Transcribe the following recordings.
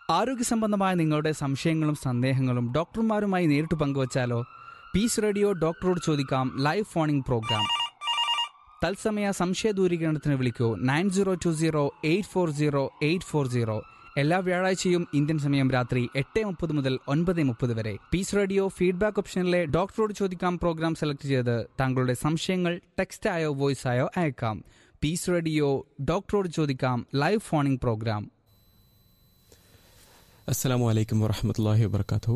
ആരോഗ്യ സംബന്ധമായ നിങ്ങളുടെ സംശയങ്ങളും സന്ദേഹങ്ങളും ഡോക്ടർമാരുമായി നേരിട്ട് പങ്കുവച്ചാലോ പീസ് റേഡിയോ ഡോക്ടറോട് ചോദിക്കാം ലൈവ് ഫോണിംഗ് പ്രോഗ്രാം തത്സമയ സംശയ ദൂരീകരണത്തിന് വിളിക്കൂ nine zero two zero eight four zero eight four zero എല്ലാ വ്യാഴാഴ്ചയും ഇന്ത്യൻ സമയം രാത്രി എട്ട് മുപ്പത് മുതൽ ഒൻപത് മുപ്പത് വരെ പീസ് റേഡിയോ ഫീഡ്ബാക്ക് ഓപ്ഷനിലെ ഡോക്ടറോട് ചോദിക്കാം പ്രോഗ്രാം സെലക്ട് ചെയ്ത് താങ്കളുടെ സംശയങ്ങൾ ടെക്സ്റ്റ് ആയോ വോയിസ് ആയോ അയക്കാം പീസ് റേഡിയോ ഡോക്ടറോട് ചോദിക്കാം ലൈവ് ഫോണിംഗ് പ്രോഗ്രാം അസ്സാം വലൈക്കും വറഹമത്തല്ലാഹി വബർക്കാത്തു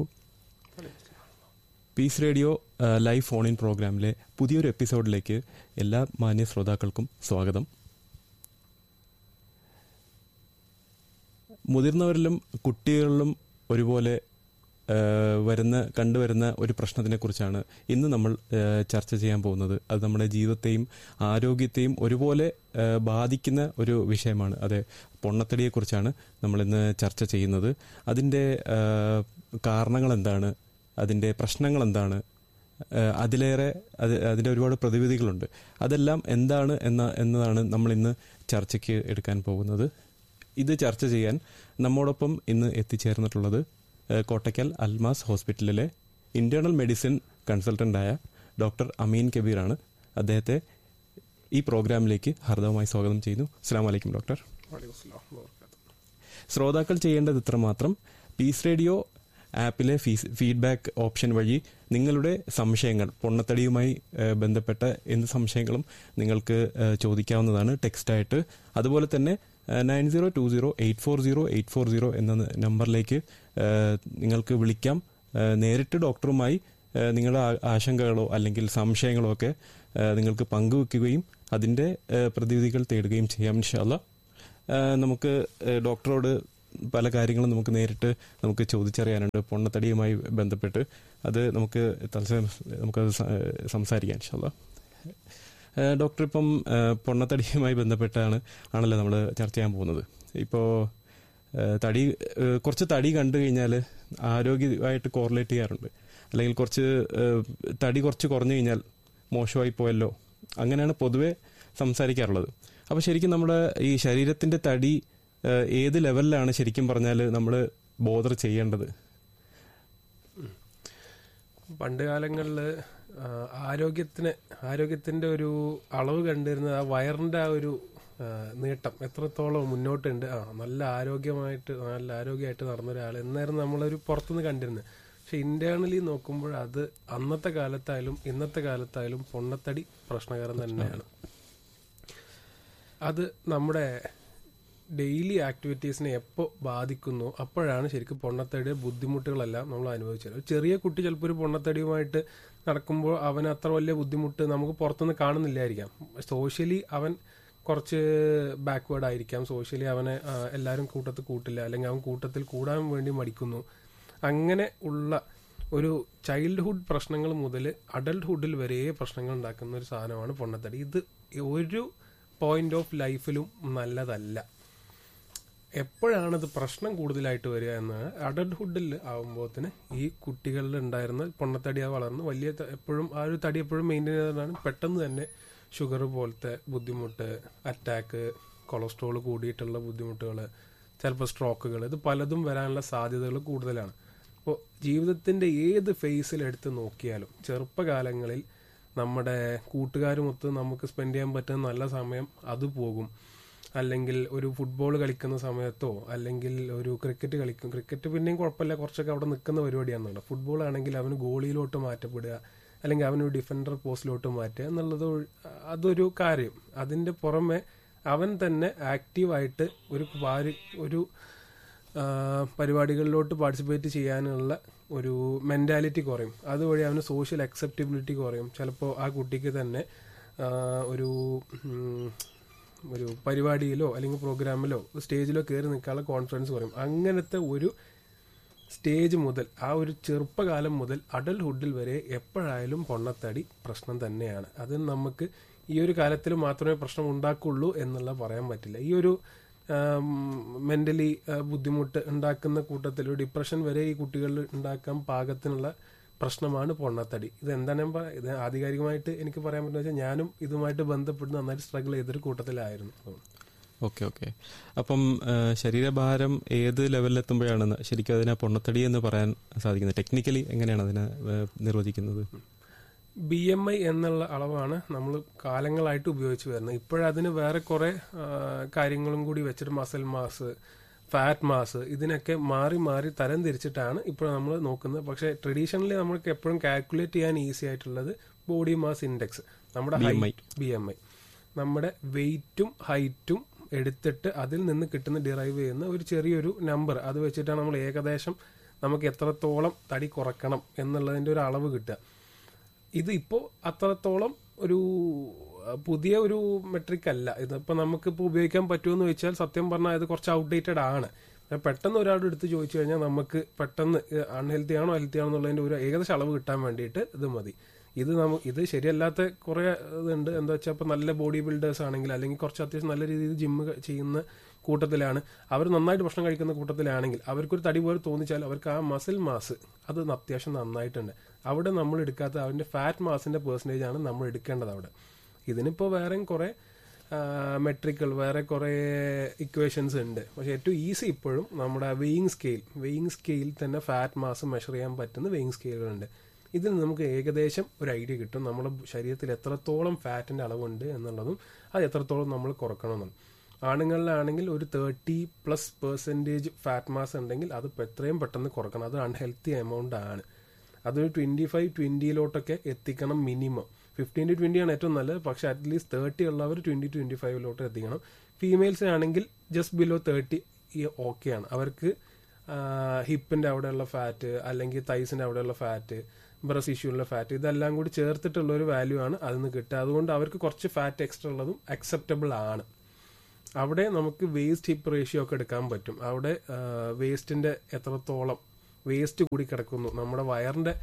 പീസ് റേഡിയോ ആ, ലൈവ് ഫോൺ ഇൻ പ്രോഗ്രാമിലെ പുതിയൊരു എപ്പിസോഡിലേക്ക് എല്ലാ മാന്യ ശ്രോതാക്കൾക്കും സ്വാഗതം മുതിർന്നവരിലും കുട്ടികളിലും ഒരുപോലെ ആ, വരുന്ന കണ്ടുവരുന്ന ഒരു പ്രശ്നത്തിനെ കുറിച്ചാണ് ഇന്ന് നമ്മൾ ആ, ചർച്ച ചെയ്യാൻ പോകുന്നത് അത് നമ്മുടെ ജീവിതത്തെയും ആരോഗ്യത്തെയും ഒരുപോലെ ആ, ബാധിക്കുന്ന ഒരു വിഷയമാണ് അതെ പൊണ്ണത്തടിയെക്കുറിച്ചാണ് നമ്മൾ ഇന്ന് ചർച്ച ചെയ്യുന്നത് അതിൻ്റെ ആ, കാരണങ്ങൾ എന്താണ് അതിൻ്റെ പ്രശ്നങ്ങൾ എന്താണ് ആ, അതിലേറെ അത് അതിൻ്റെ ഒരുപാട് പ്രതിവിധികളുണ്ട് അതെല്ലാം എന്താണ് എന്ന എന്നതാണ് നമ്മൾ ഇന്ന് ചർച്ചയ്ക്ക് എടുക്കാൻ പോകുന്നത് ഇത് ചർച്ച ചെയ്യാൻ നമ്മോടൊപ്പം ഇന്ന് എത്തിച്ചേർന്നിട്ടുള്ളത് ഏഹ്, കോട്ടയ്ക്കൽ അൽമാസ് ഹോസ്പിറ്റലിലെ ഇന്റേണൽ മെഡിസിൻ കൺസൾട്ടന്റായ ഡോക്ടർ അമീൻ കബീറാണ് അദ്ദേഹത്തെ ഈ പ്രോഗ്രാമിലേക്ക് ഹർദവമായി സ്വാഗതം ചെയ്യുന്നു അസ്സാം വലൈക്കും ഡോക്ടർ ശ്രോതാക്കൾ ചെയ്യേണ്ടത് ഇത്രമാത്രം പീസ് റേഡിയോ ആപ്പിലെ ഫീസ് ഫീഡ്ബാക്ക് ഓപ്ഷൻ വഴി നിങ്ങളുടെ സംശയങ്ങൾ പൊണ്ണത്തടിയുമായി ഏഹ്, ബന്ധപ്പെട്ട എന്ത് സംശയങ്ങളും നിങ്ങൾക്ക് ഏഹ്, ചോദിക്കാവുന്നതാണ് ടെക്സ്റ്റായിട്ട് അതുപോലെ തന്നെ nine zero two zero eight four zero eight four zero എന്ന നമ്പറിലേക്ക് ഏഹ്, നിങ്ങൾക്ക് വിളിക്കാം ഏഹ്, നേരിട്ട് ഡോക്ടറുമായി ഏഹ്, നിങ്ങളുടെ ആ- ആശങ്കകളോ അല്ലെങ്കിൽ സംശയങ്ങളോ ഒക്കെ ഏഹ്, നിങ്ങൾക്ക് പങ്കുവെക്കുകയും അതിന്റെ ഏഹ്, പ്രതിവിധികൾ തേടുകയും ചെയ്യാം ഇൻഷാല്ല നമുക്ക് ഏഹ്, ഡോക്ടറോട് പല കാര്യങ്ങളും നമുക്ക് നേരിട്ട് നമുക്ക് ചോദിച്ചറിയാനുണ്ട് പൊണ്ണത്തടിയുമായി ബന്ധപ്പെട്ട് അത് നമുക്ക് തത്സമയം നമുക്കത് സ- ഏഹ്, സംസാരിക്കാം ഇൻഷാല്ല ഏഹ്, ഡോക്ടർ ഇപ്പം ഏഹ്, പൊണ്ണത്തടിയുമായി ബന്ധപ്പെട്ടാണ് ആണല്ലോ നമ്മൾ ചർച്ച ചെയ്യാൻ പോകുന്നത് ഇപ്പോൾ തടി ഏഹ്, കുറച്ച് തടി കണ്ടു കഴിഞ്ഞാൽ ആരോഗ്യമായിട്ട് കോറിലേറ്റ് ചെയ്യാറുണ്ട് അല്ലെങ്കിൽ കുറച്ച് ഏഹ്, തടി കുറച്ച് കുറഞ്ഞു കഴിഞ്ഞാൽ മോശമായി പോയല്ലോ അങ്ങനെയാണ് പൊതുവെ സംസാരിക്കാറുള്ളത് അപ്പോൾ ശരിക്കും നമ്മുടെ ഈ ശരീരത്തിന്റെ തടി ഏഹ്, ഏത് ലെവലിലാണ് ശരിക്കും പറഞ്ഞാൽ നമ്മൾ ബോധർ ചെയ്യേണ്ടത് പണ്ട് കാലങ്ങളിൽ ആരോഗ്യത്തിന് ആരോഗ്യത്തിന്റെ ഒരു അളവ് കണ്ടിരുന്നത് ആ വയറിന്റെ ആ ഒരു ആ, നീട്ടം എത്രത്തോളം മുന്നോട്ടുണ്ട് ആ നല്ല ആരോഗ്യമായിട്ട് നല്ല ആരോഗ്യമായിട്ട് നടന്ന ഒരാൾ എന്നായിരുന്നു നമ്മളൊരു പുറത്തുനിന്ന് കണ്ടിരുന്നത് പക്ഷെ ഇന്റേണലി നോക്കുമ്പോൾ അത് അന്നത്തെ കാലത്തായാലും ഇന്നത്തെ കാലത്തായാലും പൊണ്ണത്തടി പ്രശ്നകരം തന്നെയാണ് അത് നമ്മുടെ ഡെയിലി ആക്ടിവിറ്റീസിനെ എപ്പോൾ ബാധിക്കുന്നു അപ്പോഴാണ് ശരിക്കും പൊണ്ണത്തടിയുടെ ബുദ്ധിമുട്ടുകളെല്ലാം നമ്മൾ അനുഭവിച്ചത് ഒരു ചെറിയ കുട്ടി ചിലപ്പോൾ ഒരു പൊണ്ണത്തടിയുമായിട്ട് നടക്കുമ്പോൾ അവന് അത്ര വലിയ ബുദ്ധിമുട്ട് നമുക്ക് പുറത്തുനിന്ന് കാണുന്നില്ലായിരിക്കാം സോഷ്യലി അവൻ കുറച്ച് ബാക്ക്വേർഡ് ആയിരിക്കാം സോഷ്യലി അവനെ ആ, എല്ലാവരും കൂട്ടത്തിൽ കൂട്ടില്ല അല്ലെങ്കിൽ അവൻ കൂട്ടത്തിൽ കൂടാൻ വേണ്ടി മടിക്കുന്നു അങ്ങനെ ഉള്ള ഒരു ചൈൽഡ്ഹുഡ് പ്രശ്നങ്ങൾ മുതൽ അഡൽട്ട്ഹുഡിൽ വരെ പ്രശ്നങ്ങൾ ഉണ്ടാക്കുന്ന ഒരു സാധനമാണ് പൊണ്ണത്തടി ഇത് ഒരു പോയിന്റ് ഓഫ് ലൈഫിലും നല്ലതല്ല എപ്പോഴാണ് ഇത് പ്രശ്നം കൂടുതലായിട്ട് വരിക എന്നാണ് അഡൽട്ട്ഹുഡിൽ ആകുമ്പോഴത്തിന് ഈ കുട്ടികളിൽ ഉണ്ടായിരുന്ന പൊണ്ണത്തടി ആ വളർന്ന് വലിയ ത- എപ്പോഴും ആ ഒരു തടി എപ്പോഴും മെയിൻറ്റെയിൻ ചെയ്തതാണ് പെട്ടെന്ന് തന്നെ ഷുഗർ പോലത്തെ ബുദ്ധിമുട്ട് അറ്റാക്ക് കൊളസ്ട്രോൾ കൂടിയിട്ടുള്ള ബുദ്ധിമുട്ടുകൾ ചിലപ്പോൾ സ്ട്രോക്കുകൾ ഇത് പലതും വരാനുള്ള സാധ്യതകൾ കൂടുതലാണ് അപ്പോൾ ജീവിതത്തിന്റെ ഏത് ഫേസിൽ എടുത്ത് നോക്കിയാലും ചെറുപ്പകാലങ്ങളിൽ നമ്മുടെ കൂട്ടുകാരുമൊത്ത് നമുക്ക് സ്പെൻഡ് ചെയ്യാൻ പറ്റുന്ന നല്ല സമയം അത് പോകും അല്ലെങ്കിൽ ഒരു ഫുട്ബോൾ കളിക്കുന്ന സമയത്തോ അല്ലെങ്കിൽ ഒരു ക്രിക്കറ്റ് കളിക്കും ക്രിക്കറ്റ് പിന്നെയും കുഴപ്പമില്ല കുറച്ചൊക്കെ അവിടെ നിൽക്കുന്ന പരിപാടിയാണെന്നുണ്ട് ഫുട്ബോൾ ആണെങ്കിൽ അവന് ഗോളിയിലോട്ട് മാറ്റപ്പെടുക അല്ലെങ്കിൽ അവനൊരു ഡിഫൻഡർ പോസ്റ്റിലോട്ട് മാറ്റുക എന്നുള്ളത് ഒഴി- അതൊരു കാര്യം അതിന്റെ പുറമെ അവൻ തന്നെ ആക്റ്റീവായിട്ട് ഒരു പാരി- ഒരു ആ, പരിപാടികളിലോട്ട് പാർട്ടിസിപ്പേറ്റ് ചെയ്യാനുള്ള ഒരു മെന്റാലിറ്റി കുറയും അതുവഴി അവന് സോഷ്യൽ അക്സെപ്റ്റബിലിറ്റി കുറയും ചിലപ്പോൾ ആ കുട്ടിക്ക് തന്നെ ആ, ഒരു ഉം, ഒരു പരിപാടിയിലോ അല്ലെങ്കിൽ പ്രോഗ്രാമിലോ സ്റ്റേജിലോ കയറി നിൽക്കാനുള്ള കോൺഫിഡൻസ് കുറയും അങ്ങനത്തെ ഒരു സ്റ്റേജ് മുതൽ ആ ഒരു ചെറുപ്പകാലം മുതൽ അഡൽഹുഡിൽ വരെ എപ്പോഴായാലും പൊണ്ണത്തടി പ്രശ്നം തന്നെയാണ് അത് നമുക്ക് ഈ ഒരു കാലത്തിൽ മാത്രമേ പ്രശ്നം ഉണ്ടാക്കുള്ളൂ എന്നുള്ള പറയാൻ പറ്റില്ല ഈ ഒരു മെന്റലി ബുദ്ധിമുട്ട് ഉണ്ടാക്കുന്ന കൂട്ടത്തിൽ ഒരു ഡിപ്രഷൻ വരെ ഈ കുട്ടികളിൽ ഉണ്ടാക്കാൻ പാകത്തിനുള്ള പ്രശ്നമാണ് പൊണ്ണത്തടി ഇത് എന്താണ് ഞാൻ പറ- ഇത് ആധികാരികമായിട്ട് എനിക്ക് പറയാൻ പറ്റുന്ന വെച്ചാൽ ഞാനും ഇതുമായിട്ട് ബന്ധപ്പെട്ട് നന്നായിട്ട് സ്ട്രഗിൾ ചെയ്തൊരു കൂട്ടത്തിലായിരുന്നു ഓക്കെ ഓക്കെ അപ്പം ആ, ശരീരഭാരം ഏത് ലെവലിലെത്തുമ്പോഴാണ് ശരിക്കും അതിനെ പൊണ്ണത്തടി എന്ന് പറയാൻ സാധിക്കുന്നത് ടെക്നിക്കലി എങ്ങനെയാണ് അതിനെ ആ, നിർവചിക്കുന്നത് ബി എം ഐ എന്നുള്ള അളവാണ് നമ്മൾ കാലങ്ങളായിട്ട് ഉപയോഗിച്ച് വരുന്നത് ഇപ്പോഴതിന് വേറെ കുറെ ആ, കാര്യങ്ങളും കൂടി വെച്ചിട്ട് മസിൽ മാസ് ഫാറ്റ് മാസ് ഇതിനൊക്കെ മാറി മാറി തരം തിരിച്ചിട്ടാണ് ഇപ്പോൾ നമ്മൾ നോക്കുന്നത് പക്ഷേ ട്രഡീഷണലി നമ്മൾക്ക് എപ്പോഴും കാൽക്കുലേറ്റ് ചെയ്യാൻ ഈസി ആയിട്ടുള്ളത് ബോഡി മാസ് ഇൻഡെക്സ് നമ്മുടെ BMI. ബി എം ഐ നമ്മുടെ വെയിറ്റും ഹൈറ്റും എടുത്തിട്ട് അതിൽ നിന്ന് കിട്ടുന്ന ഡിറൈവ് ചെയ്യുന്ന ഒരു ചെറിയൊരു നമ്പർ അത് വെച്ചിട്ടാണ് നമ്മൾ ഏകദേശം നമുക്ക് എത്രത്തോളം തടി കുറക്കണം എന്നുള്ളതിന്റെ ഒരു അളവ് കിട്ടുക ഇത് ഇപ്പോൾ അത്രത്തോളം ഒരു അഹ്, പുതിയ ഒരു മെട്രിക് അല്ല ഇതിപ്പോൾ നമുക്കിപ്പോൾ ഉപയോഗിക്കാൻ പറ്റുമെന്ന് വെച്ചാൽ സത്യം പറഞ്ഞാൽ ഇത് കുറച്ച് ഔട്ട്ഡേറ്റഡ് ആണ് പിന്നെ പെട്ടെന്ന് ഒരാളുടെ അടുത്ത് ചോദിച്ചു കഴിഞ്ഞാൽ നമുക്ക് പെട്ടെന്ന് അൺഹെൽത്തി ആണോ ഹെൽത്തി ആണോ എന്നുള്ളതിന്റെ ഒരു ഏകദേശം അളവ് കിട്ടാൻ വേണ്ടിയിട്ട് ഇത് മതി ഇത് നമ്മ ഇത് ശരിയല്ലാത്ത കുറെ ഇതുണ്ട് എന്താ വെച്ചാൽ ഇപ്പൊ നല്ല ബോഡി ബിൽഡേഴ്സ് ആണെങ്കിൽ അല്ലെങ്കിൽ കുറച്ച് അത്യാവശ്യം നല്ല രീതിയിൽ ജിമ്മ് ചെയ്യുന്ന കൂട്ടത്തിലാണ് അവർ നന്നായിട്ട് ഭക്ഷണം കഴിക്കുന്ന കൂട്ടത്തിലാണെങ്കിൽ അവർക്കൊരു തടി പോലെ തോന്നിച്ചാൽ അവർക്ക് ആ മസിൽ മാസ് അത് അത്യാവശ്യം നന്നായിട്ടുണ്ട് അവിടെ നമ്മൾ എടുക്കാത്ത അവന്റെ ഫാറ്റ് മാസിന്റെ പെർസെൻറ്റേജ് ആണ് നമ്മൾ എടുക്കേണ്ടത് അവിടെ ഇതിനിപ്പോൾ വേറെയും കുറെ മെട്രിക്കുകൾ വേറെ കുറെ ഇക്വേഷൻസ് ഉണ്ട് പക്ഷെ ഏറ്റവും ഈസി ഇപ്പോഴും നമ്മുടെ വെയിങ് സ്കെയിൽ വെയിങ് സ്കെയിൽ തന്നെ ഫാറ്റ് മാസ് മെഷർ ചെയ്യാൻ പറ്റുന്ന വെയിങ് സ്കെയിലുകളുണ്ട് ഇതിൽ നമുക്ക് ഏകദേശം ഒരു ഐഡിയ കിട്ടും നമ്മുടെ ശരീരത്തിൽ എത്രത്തോളം ഫാറ്റിന്റെ അളവുണ്ട് എന്നുള്ളതും അത് എത്രത്തോളം നമ്മൾ കുറക്കണമെന്നും ആണുങ്ങളിലാണെങ്കിൽ ഒരു thirty plus percentage fat mass ഉണ്ടെങ്കിൽ അത് ഇപ്പൊ എത്രയും പെട്ടെന്ന് കുറക്കണം അത് അൺഹെൽത്തി എമൗണ്ട് ആണ് അതൊരു ട്വന്റി ഫൈവ് ട്വന്റിയിലോട്ടൊക്കെ എത്തിക്കണം മിനിമം ഫിഫ്റ്റീൻ ടു ട്വന്റി ആണ് ഏറ്റവും നല്ലത് പക്ഷെ അറ്റ്ലീസ്റ്റ് തേർട്ടി ഉള്ളവർ ട്വന്റി ട്വന്റി ഫൈവിലോട്ട് എത്തിക്കണം ഫീമെയിൽസിനാണെങ്കിൽ ജസ്റ്റ് ബിലോ തേർട്ടി ഓക്കെയാണ് അവർക്ക് ഹിപ്പിന്റെ അവിടെയുള്ള ഫാറ്റ് അല്ലെങ്കിൽ തൈസിന്റെ അവിടെയുള്ള ഫാറ്റ് ബ്രസ് ഇഷ്യൂള്ള ഫാറ്റ് ഇതെല്ലാം കൂടി ചേർത്തിട്ടുള്ള ഒരു വാല്യൂ ആണ് അതിൽ നിന്ന് കിട്ടുക അതുകൊണ്ട് അവർക്ക് കുറച്ച് ഫാറ്റ് എക്സ്ട്രാ ഉള്ളതും അക്സെപ്റ്റബിൾ ആണ് അവിടെ നമുക്ക് വേസ്റ്റ് ഹിപ്പ് റേഷ്യോ ഒക്കെ എടുക്കാൻ പറ്റും അവിടെ വേസ്റ്റിന്റെ എത്രത്തോളം വേസ്റ്റ് കൂടി കിടക്കുന്നു നമ്മുടെ വയറിന്റെ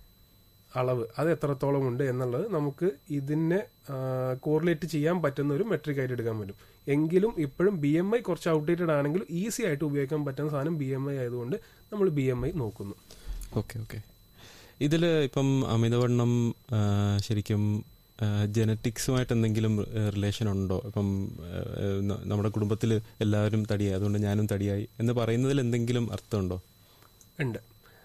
അളവ് അത് എത്രത്തോളം ഉണ്ട് എന്നുള്ളത് നമുക്ക് ഇതിനെ കോറിലേറ്റ് ചെയ്യാൻ പറ്റുന്ന ഒരു മെട്രിക് ആയിട്ട് എടുക്കാൻ പറ്റും എങ്കിലും ഇപ്പോഴും ബി എം ഐ കുറച്ച് ഔട്ട്ഡേറ്റഡ് ആണെങ്കിലും ഈസി ആയിട്ട് ഉപയോഗിക്കാൻ പറ്റുന്ന സാധനം ബി എം ഐ ആയതുകൊണ്ട് നമ്മൾ ബി എം ഐ നോക്കുന്നു ഓക്കെ ഓക്കെ ഇതിൽ ഇപ്പം അമിതവണ്ണം ആ, ശരിക്കും ജനറ്റിക്സുമായിട്ട് എന്തെങ്കിലും റിലേഷൻ ഉണ്ടോ ഇപ്പം ആ, ന- നമ്മുടെ കുടുംബത്തിൽ എല്ലാവരും തടിയായി അതുകൊണ്ട് ഞാനും തടിയായി എന്ന് പറയുന്നതിൽ എന്തെങ്കിലും അർത്ഥമുണ്ടോ ഉണ്ട്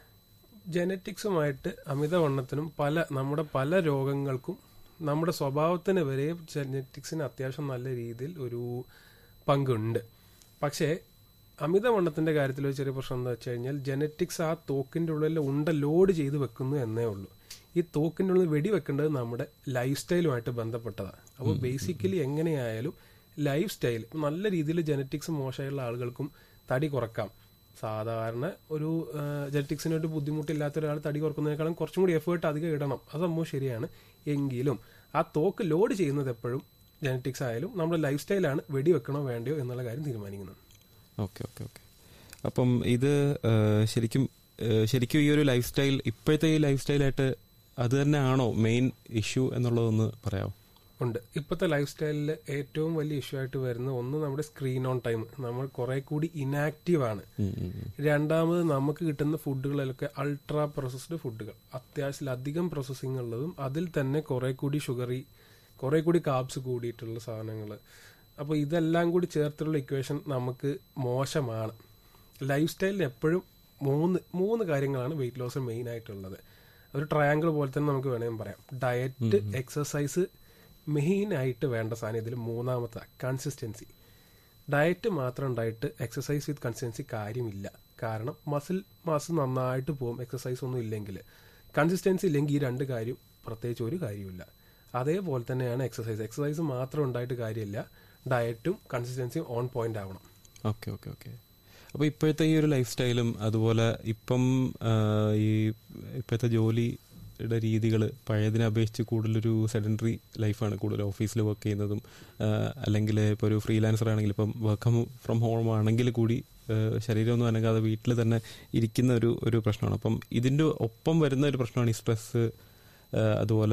ജനറ്റിക്സുമായിട്ട് അമിതവണ്ണത്തിനും പല നമ്മുടെ പല രോഗങ്ങൾക്കും നമ്മുടെ സ്വഭാവത്തിന് വരെ ജനറ്റിക്സിന് അത്യാവശ്യം നല്ല രീതിയിൽ ഒരു പങ്കുണ്ട് പക്ഷേ അമിതവണ്ണത്തിന്റെ കാര്യത്തിൽ ഒരു ചെറിയ പ്രശ്നം എന്താ വെച്ച് കഴിഞ്ഞാൽ ജനറ്റിക്സ് ആ തോക്കിന്റെ ഉള്ളിൽ ഉണ്ട ലോഡ് ചെയ്ത് വെക്കുന്നു എന്നേ ഉള്ളൂ ഈ തോക്കിന്റെ ഉള്ളിൽ വെടി വെക്കേണ്ടത് നമ്മുടെ ലൈഫ് സ്റ്റൈലുമായിട്ട് ബന്ധപ്പെട്ടതാണ് അപ്പോൾ ബേസിക്കലി എങ്ങനെയായാലും ലൈഫ് സ്റ്റൈൽ നല്ല രീതിയിൽ ജനറ്റിക്സ് മോശമായുള്ള ആളുകൾക്കും തടി കുറക്കാം സാധാരണ ഒരു ജനറ്റിക്സിന് ഒരു ബുദ്ധിമുട്ടില്ലാത്ത ഒരാൾ തടി കുറക്കുന്നതിനേക്കാളും കുറച്ചും കൂടി എഫേർട്ട് അധികം ഇടണം അത് സംഭവം ശരിയാണ് എങ്കിലും ആ തോക്ക് ലോഡ് ചെയ്യുന്നത് എപ്പോഴും ജനറ്റിക്സ് ആയാലും നമ്മുടെ ലൈഫ് സ്റ്റൈലാണ് വെടി വെക്കണോ വേണ്ടയോ എന്നുള്ള കാര്യം തീരുമാനിക്കുന്നത് ഓക്കെ ഓക്കെ ഓക്കെ അപ്പം ഇത് ആ, ശരിക്കും ആ, ശരിക്കും ഈ ഒരു ലൈഫ് സ്റ്റൈൽ ഇപ്പോഴത്തെ ഈ ലൈഫ് സ്റ്റൈലായിട്ട് അത് തന്നെ ആണോ മെയിൻ ഇഷ്യൂ എന്നുള്ളതൊന്ന് പറയാമോ ഉണ്ട് ഇപ്പോഴത്തെ ലൈഫ് സ്റ്റൈലിൽ ഏറ്റവും വലിയ ഇഷ്യൂ ആയിട്ട് വരുന്ന ഒന്ന് നമ്മുടെ സ്ക്രീൻ ഓൺ ടൈം നമ്മൾ കുറെ കൂടി ഇനാക്റ്റീവ് ആണ് ഉം, ഉം, ഉം. രണ്ടാമത് നമുക്ക് കിട്ടുന്ന ഫുഡുകളിലൊക്കെ അൾട്രാ പ്രോസസ്ഡ് ഫുഡുകൾ അത്യാവശ്യത്തിലധികം പ്രോസസ്സിംഗ് ഉള്ളതും അതിൽ തന്നെ കുറെ കൂടി ഷുഗറി കുറെ കൂടി കാബ്സ് കൂടിയിട്ടുള്ള സാധനങ്ങൾ അപ്പോൾ ഇതെല്ലാം കൂടി ചേർത്തുള്ള ഇക്വേഷൻ നമുക്ക് മോശമാണ് ലൈഫ് സ്റ്റൈലിന് എപ്പോഴും മൂന്ന് മൂന്ന് കാര്യങ്ങളാണ് വെയിറ്റ് ലോസ് മെയിൻ ആയിട്ടുള്ളത് ഒരു ട്രയാങ്കിൾ പോലെ തന്നെ നമുക്ക് വേണമെങ്കിൽ പറയാം ഡയറ്റ് എക്സസൈസ് മെയിൻ ആയിട്ട് വേണ്ട സാധനം ഇതിൽ മൂന്നാമത്തെ കൺസിസ്റ്റൻസി ഡയറ്റ് മാത്രം ഉണ്ടായിട്ട് എക്സസൈസ് വിത്ത് കൺസിസ്റ്റൻസി കാര്യമില്ല കാരണം മസിൽ മാസ് നന്നായിട്ട് പോകും എക്സസൈസ് ഒന്നും ഇല്ലെങ്കിൽ കൺസിസ്റ്റൻസി ഇല്ലെങ്കിൽ ഈ രണ്ട് കാര്യം പ്രത്യേകിച്ച് ഒരു കാര്യമില്ല അതേപോലെ തന്നെയാണ് എക്സസൈസ് എക്സസൈസ് മാത്രം ഉണ്ടായിട്ട് കാര്യമില്ല ഡയറ്റും കൺസിസ്റ്റൻസിയും ഓൺ പോയിന്റ് ആവണം ഓക്കെ ഓക്കെ ഓക്കെ അപ്പോൾ ഇപ്പോഴത്തെ ഈ ഒരു ലൈഫ് സ്റ്റൈലും അതുപോലെ ഇപ്പം ആ, ഈ ഇപ്പോഴത്തെ ജോലിയുടെ രീതികൾ പഴയതിനെ അപേക്ഷിച്ച് കൂടുതലൊരു സെഡൻറ്ററി ലൈഫാണ് കൂടുതൽ ഓഫീസിൽ വർക്ക് ചെയ്യുന്നതും ആ, അല്ലെങ്കിൽ ഇപ്പോൾ ഒരു ഫ്രീലാൻസർ ആണെങ്കിൽ ഇപ്പം വർക്ക് ഫ്രം ഹോം ആണെങ്കിൽ കൂടി ആ, ശരീരമൊന്നും അനങ്ങാതെ വീട്ടിൽ തന്നെ ഇരിക്കുന്ന ഒരു ഒരു പ്രശ്നമാണ് അപ്പം ഇതിൻ്റെ ഒപ്പം വരുന്ന ഒരു പ്രശ്നമാണ് ഈ സ്ട്രെസ്സ് അതുപോലെ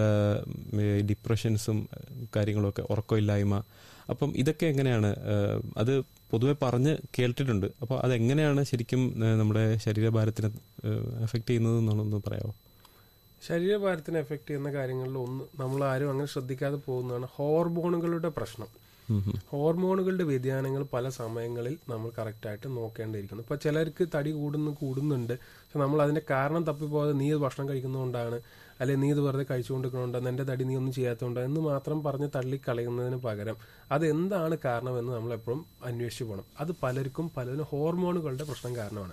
ഡിപ്രഷൻസും കാര്യങ്ങളൊക്കെ ഉറക്കമില്ലായ്മ അപ്പം ഇതൊക്കെ എങ്ങനെയാണ് ഏഹ് അത് പൊതുവെ പറഞ്ഞ് കേട്ടിട്ടുണ്ട് അപ്പോൾ അതെങ്ങനെയാണ് ശരിക്കും ഏഹ് നമ്മുടെ ശരീരഭാരത്തിനെ എഫക്ട് ചെയ്യുന്നത് എന്നുള്ളതൊന്ന് പറയാമോ ശരീരഭാരത്തിനെ എഫക്ട് ചെയ്യുന്ന കാര്യങ്ങളിൽ ഒന്ന് നമ്മൾ ആരും അങ്ങനെ ശ്രദ്ധിക്കാതെ പോകുന്നതാണ് ഹോർമോണുകളുടെ പ്രശ്നം ഉം, ഉം. ഹോർമോണുകളുടെ വ്യതിയാനങ്ങൾ പല സമയങ്ങളിൽ നമ്മൾ കറക്റ്റായിട്ട് നോക്കേണ്ടിയിരിക്കുന്നു ഇപ്പൊ ചിലർക്ക് തടി കൂടുന്നു കൂടുന്നുണ്ട് പക്ഷെ നമ്മൾ അതിന്റെ കാരണം തപ്പിപ്പോകാതെ നീ ഇത് ഭക്ഷണം കഴിക്കുന്നതുകൊണ്ടാണ് അല്ലെങ്കിൽ നീ ഇത് വെറുതെ കഴിച്ചുകൊണ്ടിരിക്കണോണ്ട് എന്റെ തടി നീ ഒന്നും ചെയ്യാത്തതുകൊണ്ട് എന്ന് മാത്രം പറഞ്ഞ് തള്ളിക്കളയുന്നതിന് പകരം അത് എന്താണ് കാരണമെന്ന് നമ്മൾ എപ്പോഴും അന്വേഷിച്ച് പോകണം അത് പലർക്കും പലതിനും ഹോർമോണുകളുടെ പ്രശ്നം കാരണമാണ്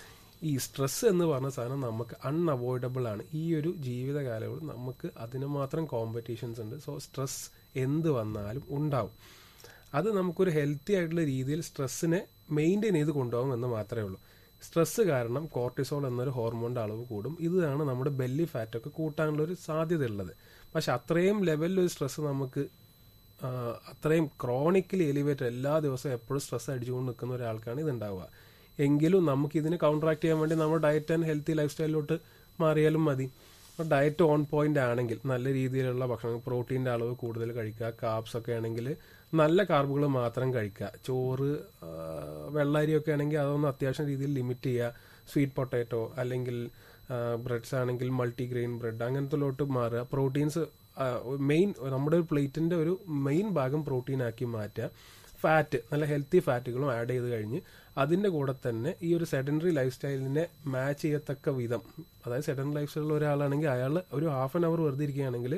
ഈ സ്ട്രെസ് എന്ന് പറഞ്ഞ സാധനം നമുക്ക് അൺഅവോയ്ഡബിൾ ആണ് ഈ ഒരു ജീവിത കാലയളവിൽ നമുക്ക് അതിന് മാത്രം കോമ്പറ്റീഷൻസ് ഉണ്ട് സോ സ്ട്രെസ് എന്ത് വന്നാലും ഉണ്ടാവും അത് നമുക്കൊരു ഹെൽത്തി ആയിട്ടുള്ള രീതിയിൽ സ്ട്രെസ്സിനെ മെയിൻറ്റെയിൻ ചെയ്ത് കൊണ്ടുപോകും എന്ന് മാത്രമേ ഉള്ളൂ സ്ട്രെസ് കാരണം കോർട്ടിസോൾ എന്നൊരു ഹോർമോണിന്റെ അളവ് കൂടും ഇതാണ് നമ്മുടെ ബെല്ലി ഫാറ്റൊക്കെ കൂട്ടാനുള്ള ഒരു സാധ്യത ഉള്ളത് പക്ഷെ അത്രയും ലെവലിൽ ഒരു സ്ട്രെസ് നമുക്ക് ആ, അത്രയും ക്രോണിക്കലി എലിവേറ്റഡ് എല്ലാ ദിവസവും എപ്പോഴും സ്ട്രെസ് അടിച്ചുകൊണ്ട് നിൽക്കുന്ന ഒരാൾക്കാണ് ഇത് ഉണ്ടാവുക എങ്കിലും നമുക്ക് ഇതിനെ കൗണ്ടറാക്ട് ചെയ്യാൻ വേണ്ടി നമ്മുടെ ഡയറ്റ് ആൻഡ് ഹെൽത്തി ലൈഫ് സ്റ്റൈലിലോട്ട് മാറിയാലും മതി ഡയറ്റ് ഓൺ പോയിന്റ് ആണെങ്കിൽ നല്ല രീതിയിലുള്ള ഭക്ഷണം പ്രോട്ടീൻ്റെ അളവ് കൂടുതൽ കഴിക്കുക കാപ്സ് ഒക്കെ ആണെങ്കിൽ നല്ല കാർബുകൾ മാത്രം കഴിക്കുക ചോറ് ആ, വെള്ളരിയൊക്കെ ആണെങ്കിൽ അതൊന്ന് അത്യാവശ്യം രീതിയിൽ ലിമിറ്റ് ചെയ്യുക സ്വീറ്റ് പൊട്ടാറ്റോ അല്ലെങ്കിൽ ബ്രെഡ്സ് ആണെങ്കിൽ മൾട്ടിഗ്രെയിൻ ബ്രെഡ് അങ്ങനത്തെ മാറുക പ്രോട്ടീൻസ് മെയിൻ നമ്മുടെ ഒരു പ്ലേറ്റിന്റെ ഒരു മെയിൻ ഭാഗം പ്രോട്ടീൻ ആക്കി മാറ്റുക ഫാറ്റ് നല്ല ഹെൽത്തി ഫാറ്റുകളും ആഡ് ചെയ്ത് കഴിഞ്ഞ് അതിന്റെ കൂടെ തന്നെ ഈ ഒരു സെഡൻഡറി ലൈഫ് സ്റ്റൈലിനെ മാച്ച് ചെയ്യത്തക്ക വിധം അതായത് സെഡൻഡറി ലൈഫ് സ്റ്റൈലിൽ ഒരാളാണെങ്കിൽ അയാൾ ഒരു ഹാഫ് ആൻ അവർ വെറുതെ ഇരിക്കുകയാണെങ്കിൽ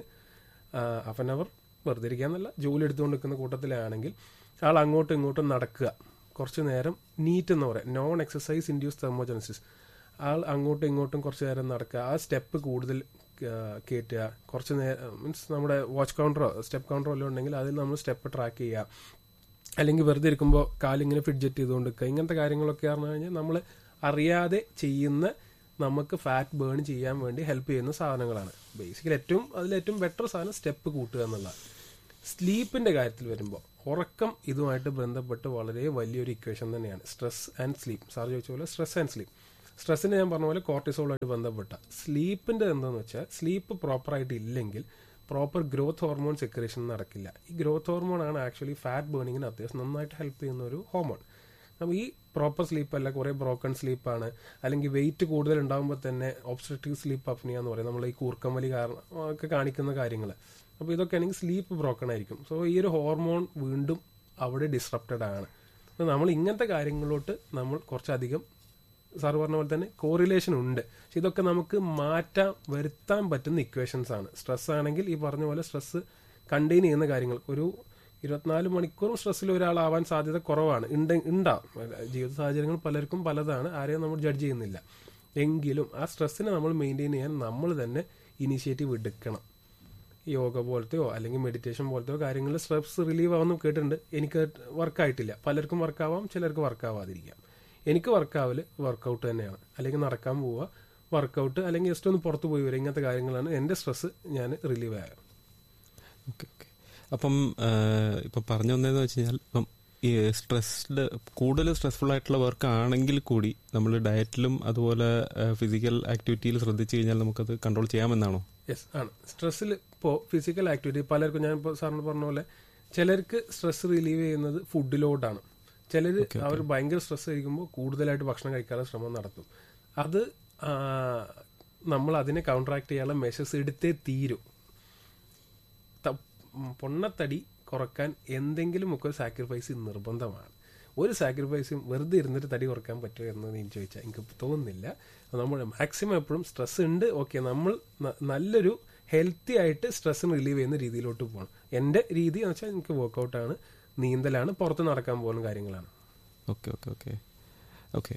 ഹാഫ് ആൻ അവർ വെറുതെ ഇരിക്കാന്നല്ല ജോലി എടുത്തുകൊണ്ട് നിൽക്കുന്ന കൂട്ടത്തിലാണെങ്കിൽ ആൾ അങ്ങോട്ടും ഇങ്ങോട്ടും നടക്കുക കുറച്ച് നേരം നീറ്റ് എന്ന് പറയാം നോൺ എക്സസൈസ് ഇൻഡ്യൂസ് തെർമോജനസിസ് ആൾ അങ്ങോട്ടും ഇങ്ങോട്ടും കുറച്ച് നേരം നടക്കുക ആ സ്റ്റെപ്പ് കൂടുതൽ ആ, കയറ്റുക കുറച്ച് നേരം മീൻസ് നമ്മുടെ വാച്ച് കൗണ്ടറോ സ്റ്റെപ്പ് കൗണ്ടറോ വല്ലതും ഉണ്ടെങ്കിൽ അതിൽ നമ്മൾ സ്റ്റെപ്പ് ട്രാക്ക് ചെയ്യുക അല്ലെങ്കിൽ വെറുതെ ഇരിക്കുമ്പോൾ കാലിങ്ങനെ ഫിഡ്ജറ്റ് ചെയ്തുകൊണ്ട് നിൽക്കുക ഇങ്ങനത്തെ കാര്യങ്ങളൊക്കെ പറഞ്ഞു കഴിഞ്ഞാൽ നമ്മൾ അറിയാതെ ചെയ്യുന്ന നമുക്ക് ഫാറ്റ് ബേൺ ചെയ്യാൻ വേണ്ടി ഹെൽപ്പ് ചെയ്യുന്ന സാധനങ്ങളാണ് ബേസിക്കലി ഏറ്റവും അതിലേറ്റവും ബെറ്റർ സാധനം സ്റ്റെപ്പ് കൂട്ടുക എന്നുള്ളതാണ് സ്ലീപ്പിന്റെ കാര്യത്തിൽ വരുമ്പോൾ ഉറക്കം ഇതുമായിട്ട് ബന്ധപ്പെട്ട് വളരെ വലിയൊരു ഇക്വേഷൻ തന്നെയാണ് സ്ട്രെസ് ആൻഡ് സ്ലീപ്പ് സാർ ചോദിച്ച പോലെ സ്ട്രെസ് ആൻഡ് സ്ലീപ്പ് സ്ട്രെസ്സിന് ഞാൻ പറഞ്ഞ പോലെ കോർട്ടിസോളായിട്ട് ബന്ധപ്പെട്ട സ്ലീപ്പിന്റെ എന്താന്ന് വെച്ചാൽ സ്ലീപ്പ് പ്രോപ്പറായിട്ട് ഇല്ലെങ്കിൽ പ്രോപ്പർ ഗ്രോത്ത് ഹോർമോൺ സെക്രേഷൻ നടക്കില്ല ഈ ഗ്രോത്ത് ഹോർമോൺ ആണ് ആക്ച്വലി ഫാറ്റ് ബേണിങ്ങിന് അത്യാവശ്യം നന്നായിട്ട് ഹെൽപ്പ് ചെയ്യുന്ന ഒരു ഹോർമോൺ അപ്പോൾ ഈ പ്രോപ്പർ സ്ലീപ്പ് അല്ല കുറേ ബ്രോക്കൺ സ്ലീപ്പാണ് അല്ലെങ്കിൽ വെയിറ്റ് കൂടുതൽ ഉണ്ടാകുമ്പോൾ തന്നെ ഒബ്സ്ട്രക്റ്റീവ് സ്ലീപ്പ് അപ്നിയ എന്ന് പറയും നമ്മൾ ഈ കൂർക്കമ്പലി കാരണം ഒക്കെ കാണിക്കുന്ന കാര്യങ്ങൾ അപ്പോൾ ഇതൊക്കെ ആണെങ്കിൽ സ്ലീപ്പ് ബ്രോക്കൺ ആയിരിക്കും സോ ഈ ഒരു ഹോർമോൺ വീണ്ടും അവിടെ ഡിസ്റപ്റ്റഡ് ആണ് അപ്പോൾ നമ്മൾ ഇങ്ങനത്തെ കാര്യങ്ങളിലോട്ട് നമ്മൾ കുറച്ചധികം സാർ പറഞ്ഞ പോലെ തന്നെ കോറിലേഷൻ ഉണ്ട് പക്ഷെ ഇതൊക്കെ നമുക്ക് മാറ്റാൻ വരുത്താൻ പറ്റുന്ന ഇക്വേഷൻസ് ആണ് സ്ട്രെസ് ആണെങ്കിൽ ഈ പറഞ്ഞ പോലെ സ്ട്രെസ് കണ്ടെയ്ൻ ചെയ്യുന്ന കാര്യങ്ങൾ ഒരു ഇരുപത്തിനാല് മണിക്കൂറും സ്ട്രെസ്സിൽ ഒരാളാവാൻ സാധ്യത കുറവാണ് ഉണ്ട് ഉണ്ടാവും ജീവിത സാഹചര്യങ്ങൾ പലർക്കും പലതാണ് ആരെയും നമ്മൾ ജഡ്ജ് ചെയ്യുന്നില്ല എങ്കിലും ആ സ്ട്രെസ്സിനെ നമ്മൾ മെയിൻറ്റെയിൻ ചെയ്യാൻ നമ്മൾ തന്നെ ഇനീഷ്യേറ്റീവ് എടുക്കണം യോഗ പോലത്തെയോ അല്ലെങ്കിൽ മെഡിറ്റേഷൻ പോലത്തെയോ കാര്യങ്ങളിൽ സ്ട്രെസ് റിലീവ് ആവുന്നു കേട്ടിട്ടുണ്ട് എനിക്ക് വർക്കായിട്ടില്ല പലർക്കും വർക്കാവാം ചിലർക്ക് വർക്കാവാതിരിക്കാം എനിക്ക് വർക്കാവല് വർക്കൗട്ട് തന്നെയാണ് അല്ലെങ്കിൽ നടക്കാൻ പോവുക വർക്കൗട്ട് അല്ലെങ്കിൽ ജസ്റ്റ് ഒന്ന് പുറത്ത് പോയി വരിക ഇങ്ങനത്തെ കാര്യങ്ങളാണ് എൻ്റെ സ്ട്രെസ് ഞാൻ റിലീവ് ആയത് ഓക്കെ ഓക്കെ അപ്പം ആഹ്, ഇപ്പം പറഞ്ഞു വന്നതെന്ന് വെച്ച് കഴിഞ്ഞാൽ ഇപ്പം ഈ സ്ട്രെസ്ഡ് കൂടുതൽ സ്ട്രെസ്ഫുൾ ആയിട്ടുള്ള വർക്ക് ആണെങ്കിൽ കൂടി നമ്മൾ ഡയറ്റിലും അതുപോലെ ഫിസിക്കൽ ആക്ടിവിറ്റിയിൽ ശ്രദ്ധിച്ചു കഴിഞ്ഞാൽ നമുക്കത് കൺട്രോൾ ചെയ്യാമെന്നാണോ യെസ് ആണ് സ്ട്രെസ്സിൽ ഇപ്പോൾ ഫിസിക്കൽ ആക്ടിവിറ്റി പലർക്കും ഞാൻ ഇപ്പോൾ സാറിന് പറഞ്ഞ പോലെ ചിലർക്ക് സ്ട്രെസ് റിലീവ് ചെയ്യുന്നത് ഫുഡിലോട്ടാണ് ചിലർ അവർ ഭയങ്കര സ്ട്രെസ് കഴിക്കുമ്പോൾ കൂടുതലായിട്ട് ഭക്ഷണം കഴിക്കാനുള്ള ശ്രമം നടത്തും അത് ആ, നമ്മൾ അതിനെ കൗണ്ടറാക്ട് ചെയ്യാനുള്ള മെഷേഴ്സ് എടുത്തേ തീരൂ ത- ഉം, പൊണ്ണത്തടി കുറക്കാൻ എന്തെങ്കിലും ഒക്കെ ഒരു സാക്രിഫൈസ് നിർബന്ധമാണ് ഒരു സാക്രിഫൈസും വെറുതെ ഇരുന്നിട്ട് തടി കുറക്കാൻ പറ്റുമോ എന്ന് നീ ചോദിച്ചാൽ എനിക്ക് തോന്നുന്നില്ല നമ്മൾ മാക്സിമം എപ്പോഴും സ്ട്രെസ് ഉണ്ട് ഓക്കെ നമ്മൾ ന- നല്ലൊരു ഹെൽത്തി ആയിട്ട് സ്ട്രെസ് റിലീവ് ചെയ്യുന്ന രീതിയിലോട്ട് പോകണം എൻ്റെ രീതി എന്ന് വെച്ചാൽ എനിക്ക് വർക്കൗട്ടാണ് നീന്തലാണ് പുറത്ത് നടക്കാൻ പോകുന്ന കാര്യങ്ങളാണ് ഓക്കെ ഓക്കെ ഓക്കെ ഓക്കെ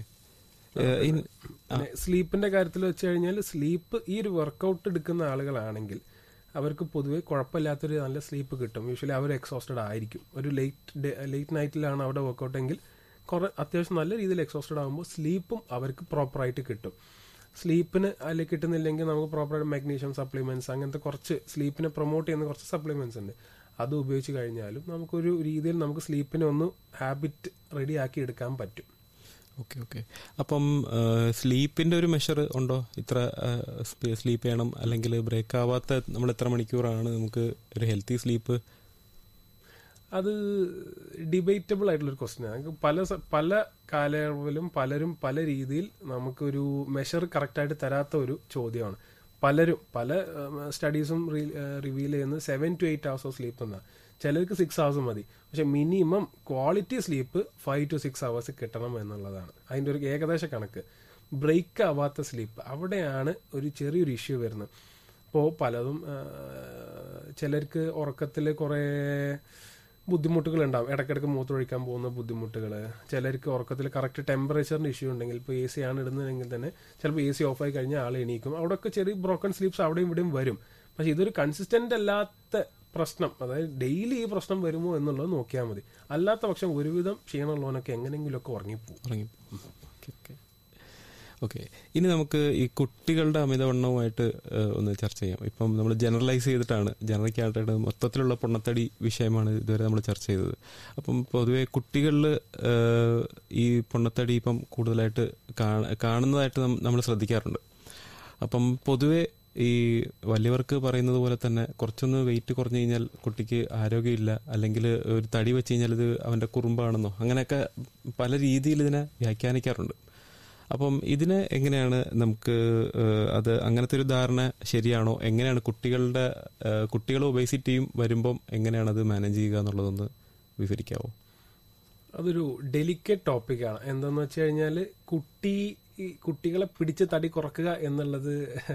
പിന്നെ സ്ലീപ്പിന്റെ കാര്യത്തിൽ വെച്ച് കഴിഞ്ഞാൽ സ്ലീപ്പ് ഈ ഒരു വർക്കൗട്ട് എടുക്കുന്ന ആളുകളാണെങ്കിൽ അവർക്ക് പൊതുവെ കുഴപ്പമില്ലാത്തൊരു നല്ല സ്ലീപ്പ് കിട്ടും യൂഷ്വലി അവർ എക്സോസ്റ്റഡ് ആയിരിക്കും ഒരു ലേറ്റ് ലേറ്റ് നൈറ്റിലാണ് അവിടെ വർക്കൗട്ട് എങ്കിൽ കുറെ അത്യാവശ്യം നല്ല രീതിയിൽ എക്സോസ്റ്റഡ് ആകുമ്പോൾ സ്ലീപ്പും അവർക്ക് പ്രോപ്പറായിട്ട് കിട്ടും സ്ലീപ്പിന് അതിൽ കിട്ടുന്നില്ലെങ്കിൽ നമുക്ക് പ്രോപ്പറായിട്ട് മാഗ്നീഷ്യം സപ്ലിമെന്റ്സ് അങ്ങനത്തെ കുറച്ച് സ്ലീപ്പിനെ പ്രൊമോട്ട് ചെയ്യുന്ന കുറച്ച് സപ്ലിമെന്റ്സ് ഉണ്ട് അത് ഉപയോഗിച്ച് കഴിഞ്ഞാലും നമുക്കൊരു രീതിയിൽ നമുക്ക് സ്ലീപ്പിനെ ഒന്ന് ഹാബിറ്റ് റെഡി ആക്കി എടുക്കാൻ പറ്റും ഓക്കെ ഓക്കെ അപ്പം സ്ലീപ്പിന്റെ ഒരു മെഷർ ഉണ്ടോ ഇത്ര സ്ലീപ്പ് ചെയ്യണം അല്ലെങ്കിൽ ബ്രേക്ക് ആവാത്ത നമ്മൾ എത്ര മണിക്കൂറാണ് നമുക്ക് ഒരു ഹെൽത്തി സ്ലീപ്പ് അത് ഡിബേറ്റബിൾ ആയിട്ടുള്ളൊരു ക്വസ്റ്റ്യൻ ആണ് പല സ- പല കാലയളവിലും പലരും പല രീതിയിൽ നമുക്കൊരു മെഷർ കറക്റ്റായിട്ട് തരാത്ത ഒരു ചോദ്യമാണ് പലരും പല സ്റ്റഡീസും റിവീൽ ചെയ്യുന്നത് seven to eight hours of sleep എന്നാണ് ചിലർക്ക് സിക്സ് ഹവേഴ്സ് മതി പക്ഷെ minimum quality sleep five to six hours കിട്ടണം എന്നുള്ളതാണ് അതിൻ്റെ ഒരു ഏകദേശ കണക്ക് ബ്രേക്ക് ആവാത്ത സ്ലീപ്പ് അവിടെയാണ് ഒരു ചെറിയൊരു ഇഷ്യൂ വരുന്നത് ഇപ്പോൾ പലതും ആ, ചിലർക്ക് ഉറക്കത്തിൽ കുറേ ബുദ്ധിമുട്ടുകൾ ഉണ്ടാവും ഇടയ്ക്കിടയ്ക്ക് മൂത്രമൊഴിക്കാൻ പോകുന്ന ബുദ്ധിമുട്ടുകൾ ചിലർക്ക് ഉറക്കത്തിൽ കറക്റ്റ് ടെമ്പറേച്ചറിന്റെ ഇഷ്യൂ ഉണ്ടെങ്കിൽ ഇപ്പോൾ എ സി ആണ് ഇടുന്നതെങ്കിൽ തന്നെ ചിലപ്പോൾ എ സി ഓഫായി കഴിഞ്ഞാൽ ആൾ എണീക്കും അവിടെയൊക്കെ ചെറിയ ബ്രോക്കൺ സ്ലീപ്സ് അവിടെയും ഇവിടെയും വരും പക്ഷെ ഇതൊരു കൺസിസ്റ്റന്റ് അല്ലാത്ത പ്രശ്നം അതായത് ഡെയിലി ഈ പ്രശ്നം വരുമോ എന്നുള്ളത് നോക്കിയാൽ മതി അല്ലാത്ത പക്ഷം ഒരുവിധം ക്ഷീണമുള്ളവനൊക്കെ എങ്ങനെയെങ്കിലുമൊക്കെ ഉറങ്ങിപ്പോവും ഉറങ്ങി ഓക്കെ ഓക്കെ ഓക്കെ ഇനി നമുക്ക് ഈ കുട്ടികളുടെ അമിതവണ്ണവുമായിട്ട് ഏഹ്, ഒന്ന് ചർച്ച ചെയ്യാം ഇപ്പം നമ്മൾ ജനറലൈസ് ചെയ്തിട്ടാണ് ജനറിക് ആയിട്ട് മൊത്തത്തിലുള്ള പൊണ്ണത്തടി വിഷയമാണ് ഇതുവരെ നമ്മൾ ചർച്ച ചെയ്തത് അപ്പം പൊതുവെ കുട്ടികളിൽ ഈ പൊണ്ണത്തടി ഇപ്പം കൂടുതലായിട്ട് കാണ- കാണുന്നതായിട്ട് നമ്മൾ ശ്രദ്ധിക്കാറുണ്ട് അപ്പം പൊതുവെ ഈ വലിയവർക്ക് പറയുന്നത് പോലെ തന്നെ കുറച്ചൊന്ന് വെയിറ്റ് കുറഞ്ഞു കഴിഞ്ഞാൽ കുട്ടിക്ക് ആരോഗ്യമില്ല അല്ലെങ്കിൽ ഒരു തടി വെച്ച് കഴിഞ്ഞാൽ ഇത് അവന്റെ കുറുമ്പാണെന്നോ അങ്ങനെയൊക്കെ പല രീതിയിൽ ഇതിനെ വ്യാഖ്യാനിക്കാറുണ്ട് അപ്പം ഇതിന് എങ്ങനെയാണ് നമുക്ക് ഏഹ്, അത് അങ്ങനത്തെ ഒരു ധാരണ ശരിയാണോ എങ്ങനെയാണ് കുട്ടികളുടെ ഏഹ്, കുട്ടികളും ഒബേസിറ്റിയും വരുമ്പം എങ്ങനെയാണ് അത് മാനേജ് ചെയ്യുക എന്നുള്ളതൊന്ന് വിവരിക്കാവോ അതൊരു ഡെലിക്കേറ്റ് ടോപ്പിക്കാണ് എന്താന്ന് വെച്ച് കഴിഞ്ഞാൽ കുട്ടി ഈ കുട്ടികളെ പിടിച്ച് തടി കുറക്കുക എന്നുള്ളത്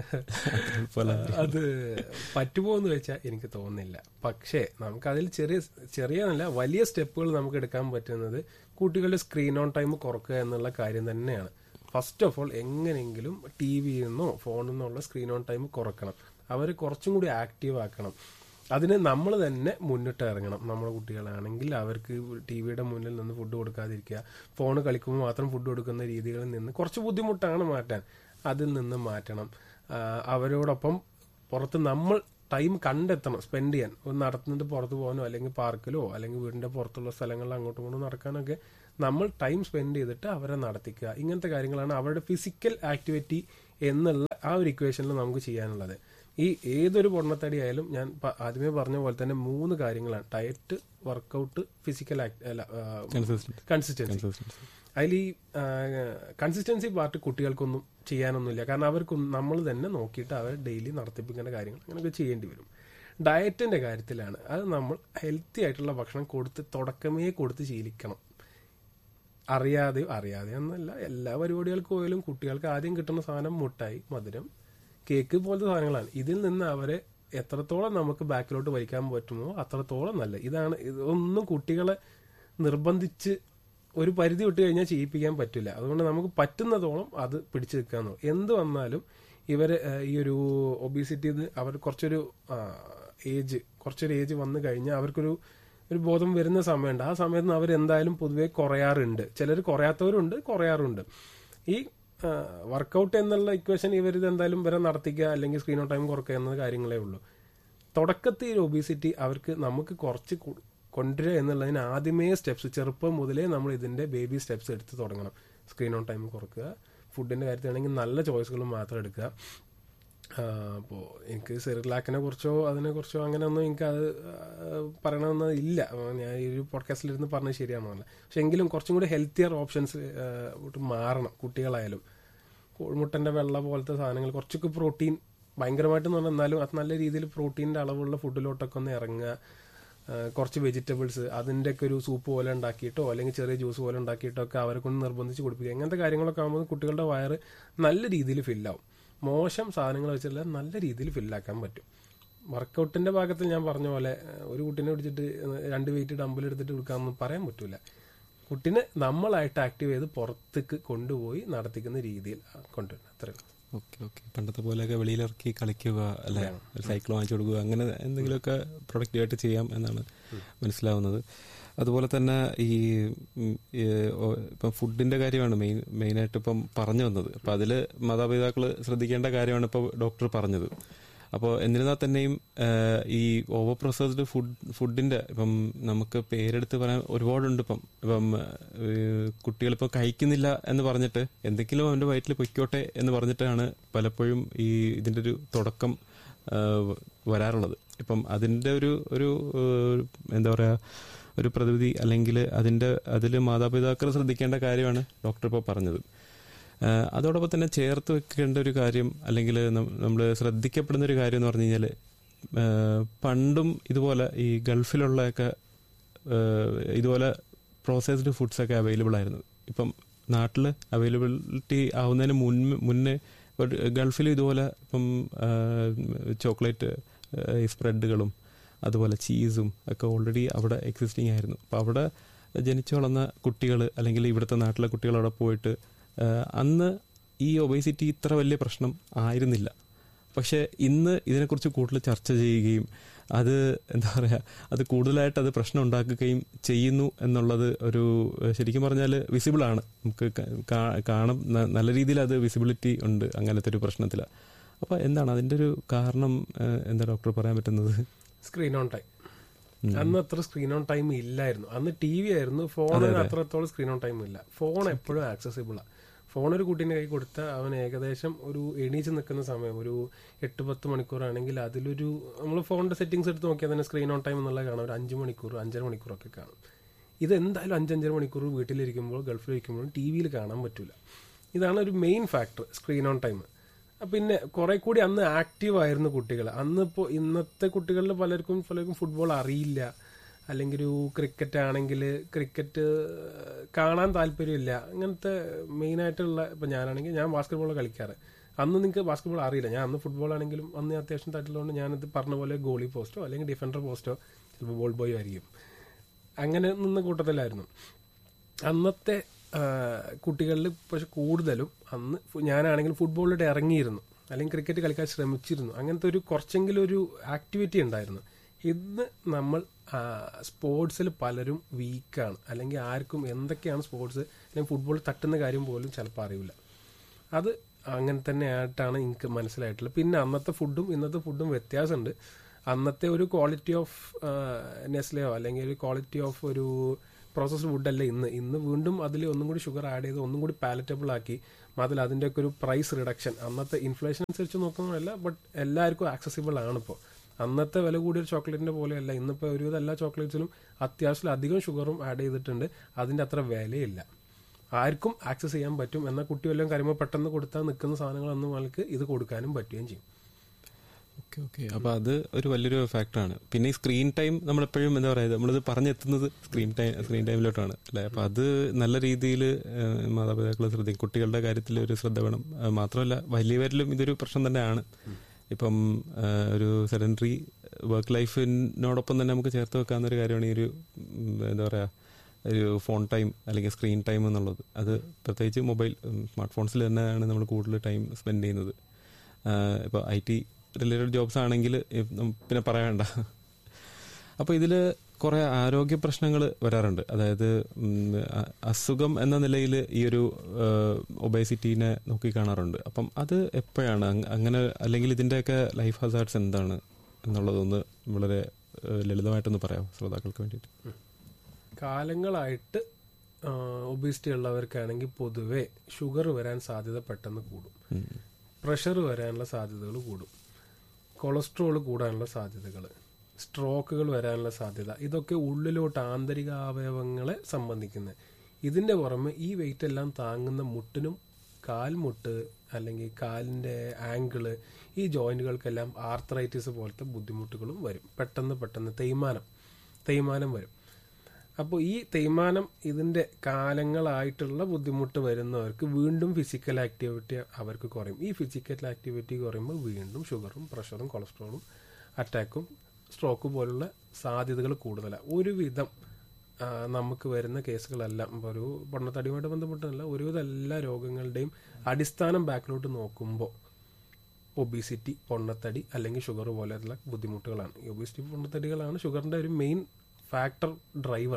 പല- അത് പറ്റുമോ എന്ന് വെച്ചാൽ എനിക്ക് തോന്നുന്നില്ല പക്ഷേ നമുക്ക് അതിൽ ചെറിയ ചെറിയ നല്ല വലിയ സ്റ്റെപ്പുകൾ നമുക്ക് എടുക്കാൻ പറ്റുന്നത് കുട്ടികളുടെ സ്ക്രീൻ ഓൺ ടൈം കുറക്കുക എന്നുള്ള കാര്യം തന്നെയാണ് ഫസ്റ്റ് ഓഫ് ഓൾ എങ്ങനെയെങ്കിലും ടി വിയിൽ നിന്നോ ഫോണിൽ നിന്നുള്ള സ്ക്രീൻ ഓൺ ടൈം കുറക്കണം അവർ കുറച്ചും കൂടി ആക്റ്റീവ് ആക്കണം അതിന് നമ്മൾ തന്നെ മുന്നിട്ട് ഇറങ്ങണം നമ്മുടെ കുട്ടികളാണെങ്കിൽ അവർക്ക് ടി വിയുടെ മുന്നിൽ നിന്ന് ഫുഡ് കൊടുക്കാതിരിക്കുക ഫോൺ കളിക്കുമ്പോൾ മാത്രം ഫുഡ് കൊടുക്കുന്ന രീതികളിൽ നിന്ന് കുറച്ച് ബുദ്ധിമുട്ടാണ് മാറ്റാൻ അതിൽ നിന്ന് മാറ്റണം ആ, അവരോടൊപ്പം പുറത്ത് നമ്മൾ ടൈം കണ്ടെത്തണം സ്പെൻഡ് ചെയ്യാൻ ഒന്ന് നടത്തുന്നിട്ട് പുറത്ത് പോകാനോ അല്ലെങ്കിൽ പാർക്കിലോ അല്ലെങ്കിൽ വീടിന്റെ പുറത്തുള്ള സ്ഥലങ്ങളിൽ അങ്ങോട്ടും ഇങ്ങോട്ടും നടക്കാനൊക്കെ നമ്മൾ ടൈം സ്പെൻഡ് ചെയ്തിട്ട് അവരെ നടത്തിക്കുക ഇങ്ങനത്തെ കാര്യങ്ങളാണ് അവരുടെ ഫിസിക്കൽ ആക്ടിവിറ്റി എന്നുള്ള ആ ഒരു ഇക്വേഷനിൽ നമുക്ക് ചെയ്യാനുള്ളത് ഈ ഏതൊരു പൊണ്ണത്തടി ആയാലും ഞാൻ പ- ആദ്യമേ പറഞ്ഞ പോലെ തന്നെ മൂന്ന് കാര്യങ്ങളാണ് ഡയറ്റ് വർക്കൗട്ട് ഫിസിക്കൽ അല്ല Consistent. Consistency Consistency. അതിൽ ഈ കൺസിസ്റ്റൻസി പാർട്ട് കുട്ടികൾക്കൊന്നും ചെയ്യാനൊന്നുമില്ല കാരണം അവർക്ക് നമ്മൾ തന്നെ നോക്കിയിട്ട് അവർ ഡെയിലി നടത്തിപ്പിക്കേണ്ട കാര്യങ്ങൾ അങ്ങനെയൊക്കെ ചെയ്യേണ്ടി വരും ഡയറ്റിന്റെ കാര്യത്തിലാണ് അത് നമ്മൾ ഹെൽത്തി ആയിട്ടുള്ള ഭക്ഷണം കൊടുത്ത് തുടക്കമേ കൊടുത്ത് ശീലിക്കണം അറിയാതെ അറിയാതെ എന്നല്ല എല്ലാ പരിപാടികൾക്കും പോയാലും കുട്ടികൾക്ക് ആദ്യം കിട്ടുന്ന സാധനം മുട്ടായി മധുരം കേക്ക് പോലത്തെ സാധനങ്ങളാണ് ഇതിൽ നിന്ന് അവരെ എത്രത്തോളം നമുക്ക് ബാക്കിലോട്ട് വലിക്കാൻ പറ്റുമോ അത്രത്തോളം നല്ല ഇതാണ് ഇതൊന്നും കുട്ടികളെ നിർബന്ധിച്ച് ഒരു പരിധി വിട്ട് കഴിഞ്ഞാൽ ചെയ്യിപ്പിക്കാൻ പറ്റില്ല അതുകൊണ്ട് നമുക്ക് പറ്റുന്നതോളം അത് പിടിച്ചു നിൽക്കാന്ന് എന്ത് വന്നാലും ഇവര് ഏഹ്, ഈ ഒരു ഒബീസിറ്റി അവർ കുറച്ചൊരു ഏജ് കുറച്ചൊരു ഏജ് വന്നു കഴിഞ്ഞാൽ അവർക്കൊരു ഒരു ബോധം വരുന്ന സമയമുണ്ട് ആ സമയത്ത് അവർ എന്തായാലും പൊതുവെ കുറയാറുണ്ട് ചിലർ കുറയാത്തവരുണ്ട് കുറയാറുണ്ട് ഈ വർക്കൗട്ട് എന്നുള്ള ഇക്വേഷൻ ഇവർ ഇത് എന്തായാലും വരെ നടത്തിക്കുക അല്ലെങ്കിൽ സ്ക്രീൻ ഓൺ ടൈം കുറക്കുക എന്ന കാര്യങ്ങളേ ഉള്ളൂ തുടക്കത്തിൽ ഈ ഒബീസിറ്റി അവർക്ക് നമുക്ക് കുറച്ച് കു- കൊണ്ടുവരിക എന്നുള്ളതിന് ആദ്യമേ സ്റ്റെപ്സ് ചെറുപ്പം മുതലേ നമ്മൾ ഇതിന്റെ ബേബി സ്റ്റെപ്സ് എടുത്ത് തുടങ്ങണം സ്ക്രീൻ ഓൺ ടൈം കുറക്കുക ഫുഡിന്റെ കാര്യത്തിലാണെങ്കിൽ നല്ല ചോയ്സുകൾ മാത്രം എടുക്കുക അപ്പോൾ എനിക്ക് സെറിലാക്കിനെ കുറിച്ചോ അതിനെ കുറിച്ചോ അങ്ങനെയൊന്നും എനിക്ക് അത് പറയണമെന്ന് ഇല്ല ആ, ഞാൻ ഈ ഒരു പോഡ്കാസ്റ്റിലിരുന്ന് പറഞ്ഞത് ശരിയാണെന്നല്ല പക്ഷെ എങ്കിലും കുറച്ചും കൂടി ഹെൽത്തിയർ ഓപ്ഷൻസ് മാറണം കുട്ടികളായാലും കോഴിമുട്ടന്റെ വെള്ള പോലത്തെ സാധനങ്ങൾ കുറച്ചൊക്കെ പ്രോട്ടീൻ ഭയങ്കരമായിട്ടെന്ന് പറഞ്ഞാൽ എന്നാലും അത് നല്ല രീതിയിൽ പ്രോട്ടീൻ്റെ അളവുള്ള ഫുഡിലോട്ടൊക്കെ ഒന്ന് ഇറങ്ങുക ആ, കുറച്ച് വെജിറ്റബിൾസ് അതിൻ്റെ ഒക്കെ ഒരു സൂപ്പ് പോലെ ഉണ്ടാക്കിയിട്ടോ അല്ലെങ്കിൽ ചെറിയ ജ്യൂസ് പോലെ ഉണ്ടാക്കിയിട്ടോ ഒക്കെ അവരെ കൊണ്ട് നിർബന്ധിച്ച് കുടിപ്പിക്കുക ഇങ്ങനത്തെ കാര്യങ്ങളൊക്കെ ആകുമ്പോൾ കുട്ടികളുടെ വയറ് നല്ല രീതിയിൽ ഫില്ലാവും മോശം സാധനങ്ങൾ വെച്ചല്ല നല്ല രീതിയിൽ ഫില്ലാക്കാൻ പറ്റും വർക്കൗട്ടിന്റെ ഭാഗത്തിൽ ഞാൻ പറഞ്ഞ പോലെ ഏഹ്, ഒരു കുട്ടീനെ പിടിച്ചിട്ട് രണ്ട് വെയിറ്റ് ഡമ്പൽ എടുത്തിട്ട് കൊടുക്കാമെന്ന് പറയാൻ പറ്റൂല കുട്ടീനെ നമ്മളായിട്ട് ആക്റ്റീവ് ചെയ്ത് പുറത്തേക്ക് കൊണ്ടുപോയി നടത്തിക്കുന്ന രീതിയിൽ കൊണ്ടുവരണം അത്രേ ഉള്ളൂ. ഓക്കെ ഓക്കെ പണ്ടത്തെ പോലെയൊക്കെ വെളിയിലിറക്കി കളിക്കുക അല്ലെ ഒരു സൈക്കിൾ വാങ്ങിച്ചു കൊടുക്കുക അങ്ങനെ എന്തെങ്കിലുമൊക്കെ പ്രൊഡക്റ്റീവായിട്ട് ചെയ്യാം എന്നാണ് മനസ്സിലാവുന്നത് അതുപോലെ തന്നെ ഈ ഉം, ഈ, ഓ- ഇപ്പം ഫുഡിന്റെ കാര്യമാണ് മെയിൻ മെയിനായിട്ട് ഇപ്പം പറഞ്ഞു വന്നത് അപ്പം അതിൽ മാതാപിതാക്കൾ ശ്രദ്ധിക്കേണ്ട കാര്യമാണ് ഇപ്പോൾ ഡോക്ടർ പറഞ്ഞത് അപ്പോൾ എന്നിരുന്നാൽ തന്നെയും ആ, ഈ ഓവർ പ്രോസസ്ഡ് ഫുഡ് ഫുഡിന്റെ ഇപ്പം നമുക്ക് പേരെടുത്ത് പറയാൻ ഒരുപാടുണ്ട് ഇപ്പം ഇപ്പം കുട്ടികളിപ്പോൾ കഴിക്കുന്നില്ല എന്ന് പറഞ്ഞിട്ട് എന്തെങ്കിലും അവന്റെ വയറ്റിൽ പൊയ്ക്കോട്ടെ എന്ന് പറഞ്ഞിട്ടാണ് പലപ്പോഴും ഈ ഇതിന്റെ ഒരു തുടക്കം ആ, വ- വരാറുള്ളത് ഇപ്പം അതിന്റെ ഒരു ഒരു ഏഹ്, എന്താ പറയാ ഒരു പ്രതിവിധി അല്ലെങ്കിൽ അതിന്റെ അതിൽ മാതാപിതാക്കൾ ശ്രദ്ധിക്കേണ്ട കാര്യമാണ് ഡോക്ടർ ഇപ്പോൾ പറഞ്ഞത് ആഹ് അതോടൊപ്പം തന്നെ ചേർത്ത് വെക്കേണ്ട ഒരു കാര്യം അല്ലെങ്കിൽ നമ്മൾ ശ്രദ്ധിക്കപ്പെടുന്ന ഒരു കാര്യം എന്ന് പറഞ്ഞു കഴിഞ്ഞാൽ ആ, പണ്ടും ഇതുപോലെ ഈ ഗൾഫിലുള്ളയൊക്കെ ആ, ഇതുപോലെ പ്രോസസ്ഡ് ഫുഡ്സ് ഒക്കെ അവൈലബിൾ ആയിരുന്നു ഇപ്പം നാട്ടിൽ അവൈലബിലിറ്റി ആവുന്നതിന് മുൻ മുന്നേ ഒരു ഗൾഫിൽ ഇതുപോലെ ഇപ്പം ചോക്ലേറ്റ് സ്പ്രെഡുകളും അതുപോലെ ചീസും ഒക്കെ ഓൾറെഡി അവിടെ എക്സിസ്റ്റിംഗ് ആയിരുന്നു അപ്പോൾ അവിടെ ജനിച്ചു വളർന്ന കുട്ടികൾ അല്ലെങ്കിൽ ഇവിടുത്തെ നാട്ടിലെ കുട്ടികൾ അവിടെ പോയിട്ട് ആ, അന്ന് ഈ ഒബേസിറ്റി ഇത്ര വലിയ പ്രശ്നം ആയിരുന്നില്ല പക്ഷെ ഇന്ന് ഇതിനെക്കുറിച്ച് കൂടുതൽ ചർച്ച ചെയ്യുകയും അത് എന്താ പറയുക അത് കൂടുതലായിട്ട് അത് പ്രശ്നം ഉണ്ടാക്കുകയും ചെയ്യുന്നു എന്നുള്ളത് ഒരു ഏഹ്, ശരിക്കും പറഞ്ഞാൽ വിസിബിൾ ആണ് നമുക്ക് ക- കാ- കാണും ന- നല്ല രീതിയിൽ അത് വിസിബിലിറ്റി ഉണ്ട് അങ്ങനത്തെ ഒരു പ്രശ്നത്തിൽ അപ്പോൾ എന്താണ് അതിൻ്റെ ഒരു കാരണം ഏഹ്, എന്താ ഡോക്ടർ പറയാൻ പറ്റുന്നത് സ്ക്രീൻ ഓൺ ടൈം ഉം. അന്ന് അത്ര സ്ക്രീൻ ഓൺ ടൈം ഇല്ലായിരുന്നു അന്ന് ടി വി ആയിരുന്നു ഫോണിന് അത്രത്തോളം സ്ക്രീൻ ഓൺ ടൈം ഇല്ല ഫോൺ എപ്പോഴും ആക്സസിബിളാണ് ഫോൺ ഒരു കുട്ടീൻ്റെ കൈ കൊടുത്താൽ അവൻ ഏകദേശം ഒരു എണീച്ച് നിൽക്കുന്ന സമയം ഒരു എട്ട് പത്ത് മണിക്കൂറാണെങ്കിൽ അതിലൊരു നമ്മൾ ഫോണിന്റെ സെറ്റിംഗ്സ് എടുത്ത് നോക്കിയാൽ തന്നെ സ്ക്രീൻ ഓൺ ടൈം എന്നുള്ളത് കാണാം ഒരു അഞ്ച് മണിക്കൂർ അഞ്ചര മണിക്കൂറൊക്കെ കാണും ഇത് എന്തായാലും അഞ്ചഞ്ചര മണിക്കൂർ വീട്ടിലിരിക്കുമ്പോൾ ഗൾഫിലിരിക്കുമ്പോഴും ടി വിയിൽ കാണാൻ പറ്റില്ല ഇതാണ് ഒരു main factor screen on time പിന്നെ കുറെ കൂടി അന്ന് ആക്റ്റീവ് ആയിരുന്നു കുട്ടികൾ അന്ന് ഇപ്പോൾ ഇന്നത്തെ കുട്ടികളിൽ പലർക്കും പലർക്കും ഫുട്ബോൾ അറിയില്ല അല്ലെങ്കിൽ ഒരു ക്രിക്കറ്റ് ആണെങ്കിൽ ക്രിക്കറ്റ് കാണാൻ താല്പര്യമില്ല അങ്ങനത്തെ മെയിനായിട്ടുള്ള ഇപ്പം ഞാനാണെങ്കിൽ ഞാൻ ബാസ്കറ്റ്ബോൾ കളിക്കാറ് അന്ന് നിങ്ങൾക്ക് ബാസ്കറ്റ്ബോൾ അറിയില്ല ഞാൻ അന്ന് ഫുട്ബോൾ ആണെങ്കിലും അന്ന് അത്യാവശ്യം തട്ടുള്ളതുകൊണ്ട് ഞാനത് പറഞ്ഞ പോലെ ഗോളി പോസ്റ്റോ അല്ലെങ്കിൽ ഡിഫൻഡർ പോസ്റ്റോ ചിലപ്പോൾ ബോൾ ബോയ് ആയിരിക്കും അങ്ങനെ നിന്ന കൂട്ടത്തിലായിരുന്നു അന്നത്തെ കുട്ടികളിൽ പക്ഷെ കൂടുതലും അന്ന് ഫു- ഞാനാണെങ്കിൽ ഫുട്ബോളിലോട്ട് ഇറങ്ങിയിരുന്നു അല്ലെങ്കിൽ ക്രിക്കറ്റ് കളിക്കാൻ ശ്രമിച്ചിരുന്നു അങ്ങനത്തെ ഒരു കുറച്ചെങ്കിലും ഒരു ആക്ടിവിറ്റി ഉണ്ടായിരുന്നു ഇന്ന് നമ്മൾ സ്പോർട്സിൽ പലരും വീക്കാണ് അല്ലെങ്കിൽ ആർക്കും എന്തൊക്കെയാണ് സ്പോർട്സ് അല്ലെങ്കിൽ ഫുട്ബോൾ തട്ടുന്ന കാര്യം പോലും ചിലപ്പോൾ അറിയില്ല അത് അങ്ങനെ തന്നെ ആയിട്ടാണ് എനിക്ക് മനസ്സിലായിട്ടുള്ളത് പിന്നെ അന്നത്തെ ഫുഡും ഇന്നത്തെ ഫുഡും വ്യത്യാസമുണ്ട് അന്നത്തെ ഒരു ക്വാളിറ്റി ഓഫ് നെസ്ലെയോ അല്ലെങ്കിൽ ഒരു ക്വാളിറ്റി ഓഫ് ഒരു പ്രോസസ്ഡ് ഫുഡല്ല ഇന്ന് ഇന്ന് വീണ്ടും അതിൽ ഒന്നും കൂടി ഷുഗർ ആഡ് ചെയ്ത് ഒന്നും കൂടി പാലറ്റബിൾ ആക്കി അതിൽ അതിൻ്റെ ഒക്കെ ഒരു പ്രൈസ് റിഡക്ഷൻ അന്നത്തെ ഇൻഫ്ലേഷൻ അനുസരിച്ച് നോക്കുന്നതല്ല ബട്ട് എല്ലാവർക്കും ആക്സസിബിൾ ആണ് ഇപ്പോൾ അന്നത്തെ വില കൂടിയ ചോക്ലേറ്റിന്റെ പോലെയല്ല ഇന്നിപ്പോൾ ഒരുവിധം എല്ലാ ചോക്ലേറ്റ്സിലും അത്യാവശ്യം അധികം ഷുഗറും ആഡ് ചെയ്തിട്ടുണ്ട് അതിന്റെ അത്ര വിലയില്ല ആർക്കും ആക്സസ് ചെയ്യാൻ പറ്റും എന്നാൽ കുട്ടി വല്ലതും കരുമ്പോൾ പെട്ടെന്ന് കൊടുത്താൽ നിൽക്കുന്ന സാധനങ്ങളൊന്നും ആൾക്ക് ഇത് കൊടുക്കാനും പറ്റുകയും ചെയ്യും ഓക്കെ ഓക്കെ അപ്പൊ അത് ഒരു വലിയൊരു ഫാക്ടറാണ് പിന്നെ ഈ സ്ക്രീൻ ടൈം നമ്മളെപ്പോഴും എന്താ പറയുക നമ്മളിത് പറഞ്ഞെത്തുന്നത് സ്ക്രീൻ ടൈം സ്ക്രീൻ ടൈമിലോട്ടാണ് അല്ലെ അപ്പൊ അത് നല്ല രീതിയിൽ മാതാപിതാക്കൾ ശ്രദ്ധിക്കും കുട്ടികളുടെ കാര്യത്തിൽ ഒരു ശ്രദ്ധ വേണം ആ, മാത്രമല്ല വലിയവരിലും ഇതൊരു പ്രശ്നം തന്നെയാണ് ഇപ്പം ആ, ഒരു സെഡൻഡറി വർക്ക് ലൈഫിനോടൊപ്പം തന്നെ നമുക്ക് ചേർത്ത് വെക്കാവുന്ന ഒരു കാര്യമാണ് ഈ ഒരു ഉം, എന്താ പറയാ ഒരു ഫോൺ ടൈം അല്ലെങ്കിൽ സ്ക്രീൻ ടൈം എന്നുള്ളത് അത് പ്രത്യേകിച്ച് മൊബൈൽ സ്മാർട്ട് ഫോൺസിൽ തന്നെയാണ് നമ്മൾ കൂടുതൽ ടൈം സ്പെൻഡ് ചെയ്യുന്നത് ഇപ്പോൾ ഐ ടി റിലേറ്റഡ് ജോബ്സ് ആണെങ്കിൽ പിന്നെ പറയണ്ട അപ്പോൾ ഇതിൽ കുറേ ആരോഗ്യ പ്രശ്നങ്ങൾ വരാറുണ്ട് അതായത് ഉം, അ- അസുഖം എന്ന നിലയിൽ ഈ ഒരു ഒബേസിറ്റീനെ നോക്കി കാണാറുണ്ട് അപ്പം അത് എപ്പോഴാണ് അങ്- അങ്ങനെ അല്ലെങ്കിൽ ഇതിൻ്റെയൊക്കെ ലൈഫ് ഹസാർഡ്സ് എന്താണ് എന്നുള്ളതൊന്ന് വളരെ ഏഹ്, ലളിതമായിട്ടൊന്ന് പറയാം ശ്രോതാക്കൾക്ക് വേണ്ടിയിട്ട് കാലങ്ങളായിട്ട് ഒബിസിറ്റി ഉള്ളവർക്കാണെങ്കിൽ പൊതുവെ ഷുഗർ വരാൻ സാധ്യത പെട്ടെന്ന് കൂടും ഉം. പ്രഷർ വരാനുള്ള സാധ്യതകൾ കൂടും കൊളസ്ട്രോൾ കൂടാനുള്ള സാധ്യതകൾ സ്ട്രോക്കുകൾ വരാനുള്ള സാധ്യത ഇതൊക്കെ ഉള്ളിലോട്ട് ആന്തരിക അവയവങ്ങളെ സംബന്ധിക്കുന്നത് ഇതിന്റെ പുറമെ ഈ വെയിറ്റ് എല്ലാം താങ്ങുന്ന മുട്ടിനും കാൽമുട്ട് അല്ലെങ്കിൽ കാലിന്റെ ആംഗിള് ഈ ജോയിന്റുകൾക്കെല്ലാം ആർത്രൈറ്റിസ് പോലത്തെ ബുദ്ധിമുട്ടുകളും വരും പെട്ടെന്ന് പെട്ടെന്ന് തേയ്മാനം തേയ്മാനം വരും അപ്പോൾ ഈ തേയ്മാനം ഇതിന്റെ കാലങ്ങളായിട്ടുള്ള ബുദ്ധിമുട്ട് വരുന്നവർക്ക് വീണ്ടും ഫിസിക്കൽ ആക്ടിവിറ്റി അവർക്ക് കുറയും ഈ ഫിസിക്കൽ ആക്ടിവിറ്റി കുറയുമ്പോൾ വീണ്ടും ഷുഗറും പ്രഷറും കൊളസ്ട്രോളും അറ്റാക്കും സ്ട്രോക്ക് പോലുള്ള സാധ്യതകൾ കൂടുതലാണ് ഒരുവിധം ആ, നമുക്ക് വരുന്ന കേസുകളെല്ലാം ഇപ്പൊ ഒരു പൊണ്ണത്തടിയുമായിട്ട് ബന്ധപ്പെട്ടതല്ല ഒരുവിധം എല്ലാ രോഗങ്ങളുടെയും അടിസ്ഥാനം ബാക്കിലോട്ട് നോക്കുമ്പോൾ ഒബീസിറ്റി പൊണ്ണത്തടി അല്ലെങ്കിൽ ഷുഗർ പോലെയുള്ള ബുദ്ധിമുട്ടുകളാണ് ഈ ഒബീസിറ്റി പൊണ്ണത്തടികളാണ് ഷുഗറിന്റെ ഒരു main factor driver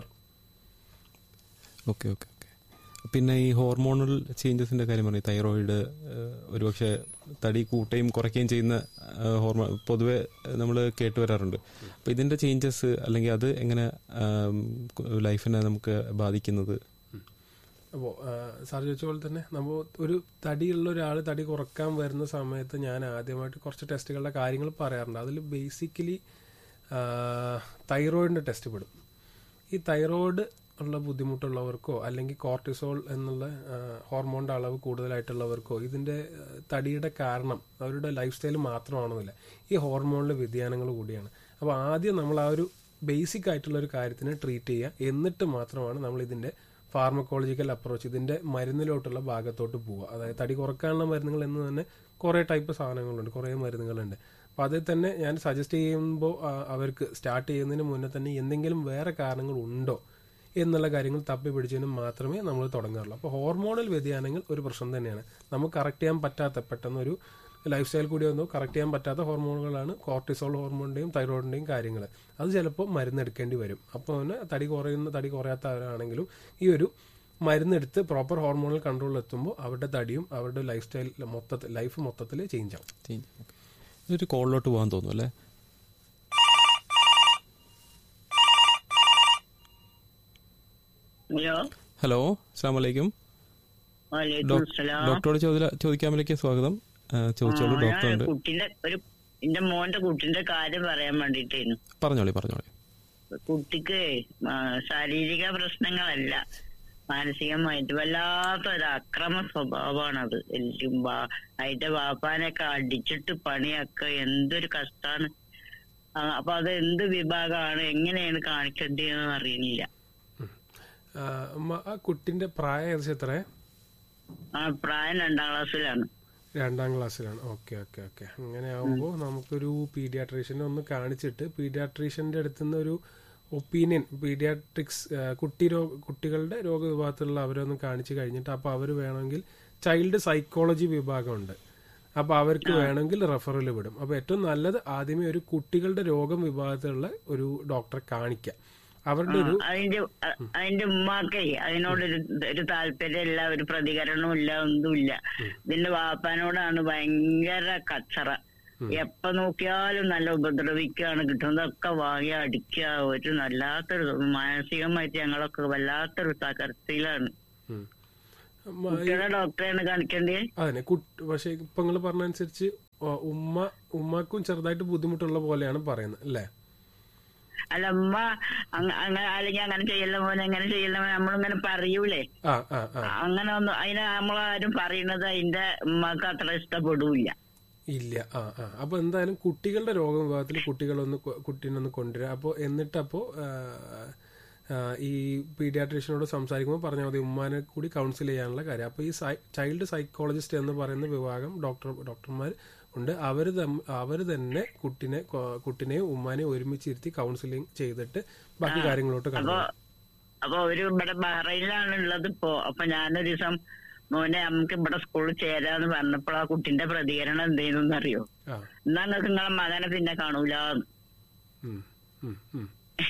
okay okay okay പിന്നെ ഈ ഹോർമോണൽ ചേഞ്ചസിന്റെ കാര്യം പറഞ്ഞു തൈറോയിഡ് ഒരുപക്ഷെ തടി കൂട്ടുകയും കുറയ്ക്കുകയും ചെയ്യുന്ന ഹോർമോൺ പൊതുവെ നമ്മൾ കേട്ട് വരാറുണ്ട് അപ്പൊ ഇതിന്റെ ചേഞ്ചസ് അല്ലെങ്കിൽ അത് എങ്ങനെ ആം, ലൈഫിനെ നമുക്ക് ബാധിക്കുന്നത് അപ്പോൾ സാർ ചോദിച്ച പോലെ തന്നെ നമ്മൾ ഒരു തടിയുള്ള ഒരാൾ തടി കുറക്കാൻ വരുന്ന സമയത്ത് ഞാൻ ആദ്യമായിട്ട് കുറച്ച് ടെസ്റ്റുകളുടെ കാര്യങ്ങൾ പറയാറുണ്ട് അതിൽ ബേസിക്കലി തൈറോയിഡിന്റെ ടെസ്റ്റ് പെടും ഈ തൈറോയിഡ് ഉള്ള ബുദ്ധിമുട്ടുള്ളവർക്കോ അല്ലെങ്കിൽ കോർട്ടിസോൾ എന്നുള്ള ആ, ഹോർമോണിന്റെ അളവ് കൂടുതലായിട്ടുള്ളവർക്കോ ഇതിന്റെ ആ, തടിയുടെ കാരണം അവരുടെ ലൈഫ് സ്റ്റൈൽ മാത്രമാണെന്നില്ല ഈ ഹോർമോണിലെ വ്യതിയാനങ്ങൾ കൂടിയാണ് അപ്പോൾ ആദ്യം നമ്മൾ ആ ഒരു ബേസിക് ആയിട്ടുള്ള ഒരു കാര്യത്തിനെ ട്രീറ്റ് ചെയ്യുക എന്നിട്ട് മാത്രമാണ് നമ്മൾ ഇതിന്റെ ഫാർമക്കോളജിക്കൽ അപ്രോച്ച് ഇതിന്റെ മരുന്നിലോട്ടുള്ള ഭാഗത്തോട്ട് പോവുക അതായത് തടി കുറക്കാനുള്ള മരുന്നുകൾ എന്ന് തന്നെ കുറേ ടൈപ്പ് സാധനങ്ങളുണ്ട് കുറേ മരുന്നുകളുണ്ട് അപ്പം അതിൽ തന്നെ ഞാൻ സജസ്റ്റ് ചെയ്യുമ്പോൾ അവർക്ക് സ്റ്റാർട്ട് ചെയ്യുന്നതിന് മുന്നേ തന്നെ എന്തെങ്കിലും വേറെ കാരണങ്ങൾ ഉണ്ടോ എന്നുള്ള കാര്യങ്ങൾ തപ്പി പിടിച്ചതിന് മാത്രമേ നമ്മൾ തുടങ്ങാറുള്ളൂ അപ്പോൾ ഹോർമോണൽ വ്യതിയാനങ്ങൾ ഒരു പ്രശ്നം തന്നെയാണ് നമുക്ക് കറക്റ്റ് ചെയ്യാൻ പറ്റാത്ത പെട്ടെന്ന് ഒരു ലൈഫ് സ്റ്റൈൽ കൂടി വന്നു കറക്റ്റ് ചെയ്യാൻ പറ്റാത്ത ഹോർമോണുകളാണ് കോർട്ടിസോൾ ഹോർമോണിന്റെയും തൈറോയിഡിന്റെയും കാര്യങ്ങൾ അത് ചിലപ്പോൾ മരുന്നെടുക്കേണ്ടി വരും അപ്പോൾ തന്നെ തടി കുറയുന്ന തടി കുറയാത്തവരാണെങ്കിലും ഈ ഒരു മരുന്നെടുത്ത് പ്രോപ്പർ ഹോർമോണൽ കൺട്രോളിൽ എത്തുമ്പോൾ അവരുടെ തടിയും അവരുടെ ലൈഫ് സ്റ്റൈൽ മൊത്തത്തിൽ ലൈഫ് മൊത്തത്തിൽ ചേഞ്ച് ആവും ചെയ്യും. ഒരു കോളിലോട്ട് പോകാൻ തോന്നുന്നു അല്ലേ ഹലോ ഹലോ അസ്സാം വലൈക്കും വലൈക്കും സലാം ഡോക്ടറോട് ചോദില ചോദിക്കാമലേക്ക് സ്വാഗതം ആ, ചോദിച്ചോളൂ ഡോക്ടർ ഉണ്ട് കുട്ടിന്റെ ഒരു എന്റെ മോന്റെ കുട്ടിന്റെ കാര്യം പറയാൻ വേണ്ടിട്ടായിരുന്നു പറഞ്ഞോളി പറഞ്ഞോളി കുട്ടിക്ക് ആ, ശാരീരിക പ്രശ്നങ്ങളല്ല മാനസികമായിട്ട് വല്ലാത്ത ഒരു അക്രമ സ്വഭാവമാണ് അത് എല്ലാം വാ- അതിന്റെ വാപ്പാനൊക്കെ അടിച്ചിട്ട് പണിയൊക്കെ എന്തൊരു കഷ്ടാണ് ആ, അപ്പൊ അത് എന്ത് വിഭാഗമാണ് എങ്ങനെയാണ് കാണിക്കേണ്ടതെന്ന് അറിയുന്നില്ല ആ, അമ്മ, ആ കുട്ടിന്റെ പ്രായം ഏകദേശം എത്ര ആ പ്രായം രണ്ടാം ക്ലാസ്സിലാണ് രണ്ടാം ക്ലാസ്സിലാണ് ഓക്കെ ഓക്കെ ഓക്കെ അങ്ങനെ ആവുമ്പോൾ നമുക്കൊരു പീഡിയാട്രീഷ്യനെ ഒന്ന് കാണിച്ചിട്ട് പീഡിയാട്രീഷ്യന്റെ അടുത്ത് നിന്ന് ഒരു ഒപ്പീനിയൻ പീഡിയാട്രിക്സ് കുട്ടി രോഗ കുട്ടികളുടെ രോഗവിഭാഗത്തിലുള്ള അവരെ ഒന്ന് കാണിച്ചു കഴിഞ്ഞിട്ട് അപ്പോൾ അവർ വേണമെങ്കിൽ ചൈൽഡ് സൈക്കോളജി വിഭാഗമുണ്ട് അപ്പോൾ അവർക്ക് വേണമെങ്കിൽ റെഫറൽ വിടും അപ്പോൾ ഏറ്റവും നല്ലത് ആദ്യമേ ഒരു കുട്ടികളുടെ രോഗം വിഭാഗത്തിലുള്ള ഒരു ഡോക്ടറെ കാണിക്കാം അവരുടെ ഒരു അതിന്റെ അ- അതിന്റെ ഉമ്മാക്കേ അതിനോടൊരു ഒരു താല്പര്യമില്ല ഒരു പ്രതികരണവും ഇല്ല ഒന്നുമില്ല ഇതിന്റെ വാപ്പാനോടാണ് ഭയങ്കര കച്ചറ എപ്പ നോക്കിയാലും നല്ല ഉപദ്രവിക്കുകയാണ് കിട്ടുന്നതൊക്കെ വാങ്ങി അടിക്കുക ഒരു വല്ലാത്തൊരു മാനസികമായിട്ട് ഞങ്ങളൊക്കെ വല്ലാത്തൊരു തകർച്ചയിലാണ് ഉം. മ- കുട്ടികളെ ഡോക്ടറെയാണ് കാണിക്കേണ്ടത് അതന്നെ കുട്ടി പക്ഷെ ഇപ്പൊ നിങ്ങൾ പറഞ്ഞ അനുസരിച്ച് ഉമ്മ ഉമ്മക്കും ചെറുതായിട്ട് ബുദ്ധിമുട്ടുള്ള പോലെയാണ് പറയുന്നത് അല്ലേ അല്ല ഉമ്മ അങ്ങ- അങ്ങനെ അല്ലെങ്കിൽ അങ്ങനെ ചെയ്യല്ല മോനെ അങ്ങനെ ചെയ്യല്ല മോനെ നമ്മളിങ്ങനെ പറയൂലേ ആ ആ ആ അങ്ങനെ ഒന്നും അതിനെ നമ്മളാരും പറയണത് അതിന്റെ ഉമ്മക്ക് അത്ര ഇഷ്ടപ്പെടൂല ഇല്ല ആ ആ അപ്പൊ എന്തായാലും കുട്ടികളുടെ രോഗവിഭാഗത്തിൽ കുട്ടികളൊന്ന് കൊ- കുട്ടീനെ ഒന്ന് കൊണ്ടുവരിക അപ്പോൾ എന്നിട്ട് അപ്പോൾ ഈ പീഡിയാട്രീഷ്യനോട് സംസാരിക്കുമ്പോൾ പറഞ്ഞാൽ മതി ഉമ്മാനെ കൂടി കൗൺസിൽ ചെയ്യാനുള്ള കാര്യം അപ്പോൾ ഈ ചൈൽഡ് സൈക്കോളജിസ്റ്റ് എന്ന് പറയുന്ന വിഭാഗം ഡോക്ടർ ഡോക്ടർമാർ ഉണ്ട് അവർ അവർ തന്നെ കുട്ടിനെ കൊ- കുട്ടിനെയും ഉമ്മാനെയും ഒരുമിച്ചിരുത്തി കൗൺസിലിംഗ് ചെയ്തിട്ട് ബാക്കി കാര്യങ്ങളോട്ട് അപ്പൊ കണ്ടു അപ്പൊ ഒരു ഇവിടെ ബഹ്റൈനിലാണ് ഉള്ളത് ഇപ്പോ അപ്പൊ ഞാനൊരു ദിവസം മോനെ നമുക്ക് ഇവിടെ സ്കൂളിൽ ചേരാന്ന് പറഞ്ഞപ്പോൾ ആ കുട്ടിന്റെ പ്രതികരണം എന്തേലും അറിയോ ആ എന്നാ നിങ്ങൾക്ക് നിങ്ങളെ മകനെ പിന്നെ കാണൂല ഉം, ഉം, ഉം.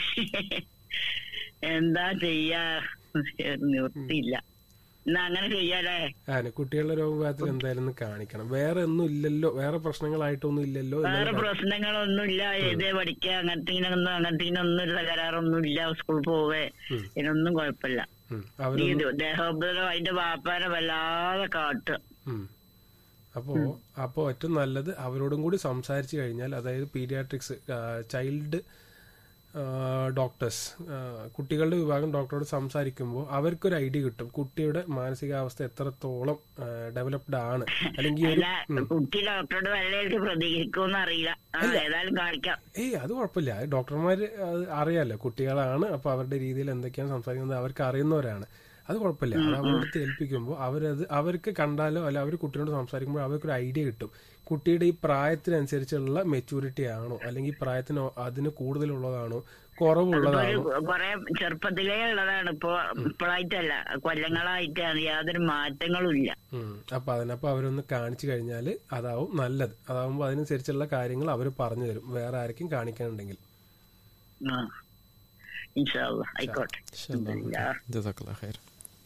എന്താ ചെയ്യാ നിർത്തിയില്ല എന്നാ അങ്ങനെ ചെയ്യാലേ അതെ കുട്ടികളുടെ രോഗവിഭാഗത്തിൽ എന്തായാലും ഒന്ന് കാണിക്കണം വേറെ ഒന്നും ഇല്ലല്ലോ വേറെ പ്രശ്നങ്ങളായിട്ടൊന്നും ഇല്ലല്ലോ വേറെ എന്നുള്ള പ്രശ്നങ്ങളൊന്നുമില്ല ഏതേ പഠിക്കുക അങ്ങനത്തേനൊന്നും അങ്ങനത്തേനൊന്നും ഒരു തകരാറൊന്നും ഇല്ല സ്കൂളിൽ പോവേ ഇതിനൊന്നും കുഴപ്പമില്ല ഉം. ഈ അവര് ദേഹോപദ്രവം അതിന്റെ വാപ്പാനെ വല്ലാതെ കാട്ടുക ഉം. അപ്പോ അപ്പോ ഏറ്റവും നല്ലത് അവരോടും കൂടി സംസാരിച്ചു കഴിഞ്ഞാൽ അതായത് പീഡിയാട്രിക്സ് ചൈൽഡ് ഡോക്ടേഴ്സ് കുട്ടികളുടെ വിഭാഗം ഡോക്ടറോട് സംസാരിക്കുമ്പോൾ അവർക്കൊരു ഐഡിയ കിട്ടും കുട്ടിയുടെ മാനസികാവസ്ഥ എത്രത്തോളം ഡെവലപ്ഡ് ആണ് അല്ലെങ്കിൽ ഒരു അല്ല കുട്ടി ഡോക്ടറോട് വല്ലതായിട്ട് പ്രതികരിക്കുമെന്ന് അറിയില്ല ആ, ഏതായാലും കാണിക്കാം ഏയ് അത് കുഴപ്പമില്ല അത് ഡോക്ടർമാര് അത് അറിയാലോ കുട്ടികളാണ് അപ്പൊ അവരുടെ രീതിയിൽ എന്തൊക്കെയാണ് സംസാരിക്കുന്നത് അവർക്ക് അറിയുന്നവരാണ് അത് കുഴപ്പമില്ല അത് അവരുടെ ഏൽപ്പിക്കുമ്പോൾ അവരത് അവർക്ക് കണ്ടാലോ അല്ല അവർ കുട്ടിയോട് സംസാരിക്കുമ്പോൾ അവർക്കൊരു ഐഡിയ കിട്ടും കുട്ടിയുടെ ഈ പ്രായത്തിനനുസരിച്ചുള്ള മെച്ചൂരിറ്റി ആണോ അല്ലെങ്കിൽ ഈ പ്രായത്തിന് അതിന് കൂടുതലുള്ളതാണോ കുറവുള്ളതാണോ കൊറേ ചെറുപ്പത്തിലേ ഉള്ളതാണ് ഇപ്പൊ ഇപ്പോഴായിട്ടല്ല കൊല്ലങ്ങളായിട്ടാണ് യാതൊരു മാറ്റങ്ങളും ഇല്ല ഉം. അപ്പൊ അതിനപ്പോ അവരൊന്ന് കാണിച്ചു കഴിഞ്ഞാൽ അതാവും നല്ലത് അതാവുമ്പോൾ അതിനനുസരിച്ചുള്ള കാര്യങ്ങൾ അവർ പറഞ്ഞു തരും വേറെ ആർക്കും കാണിക്കാനുണ്ടെങ്കിൽ ആ ഇൻഷാല്ല ആയിക്കോട്ടെ ഇല്ല. ജസാക്കല്ലാ ഖൈർ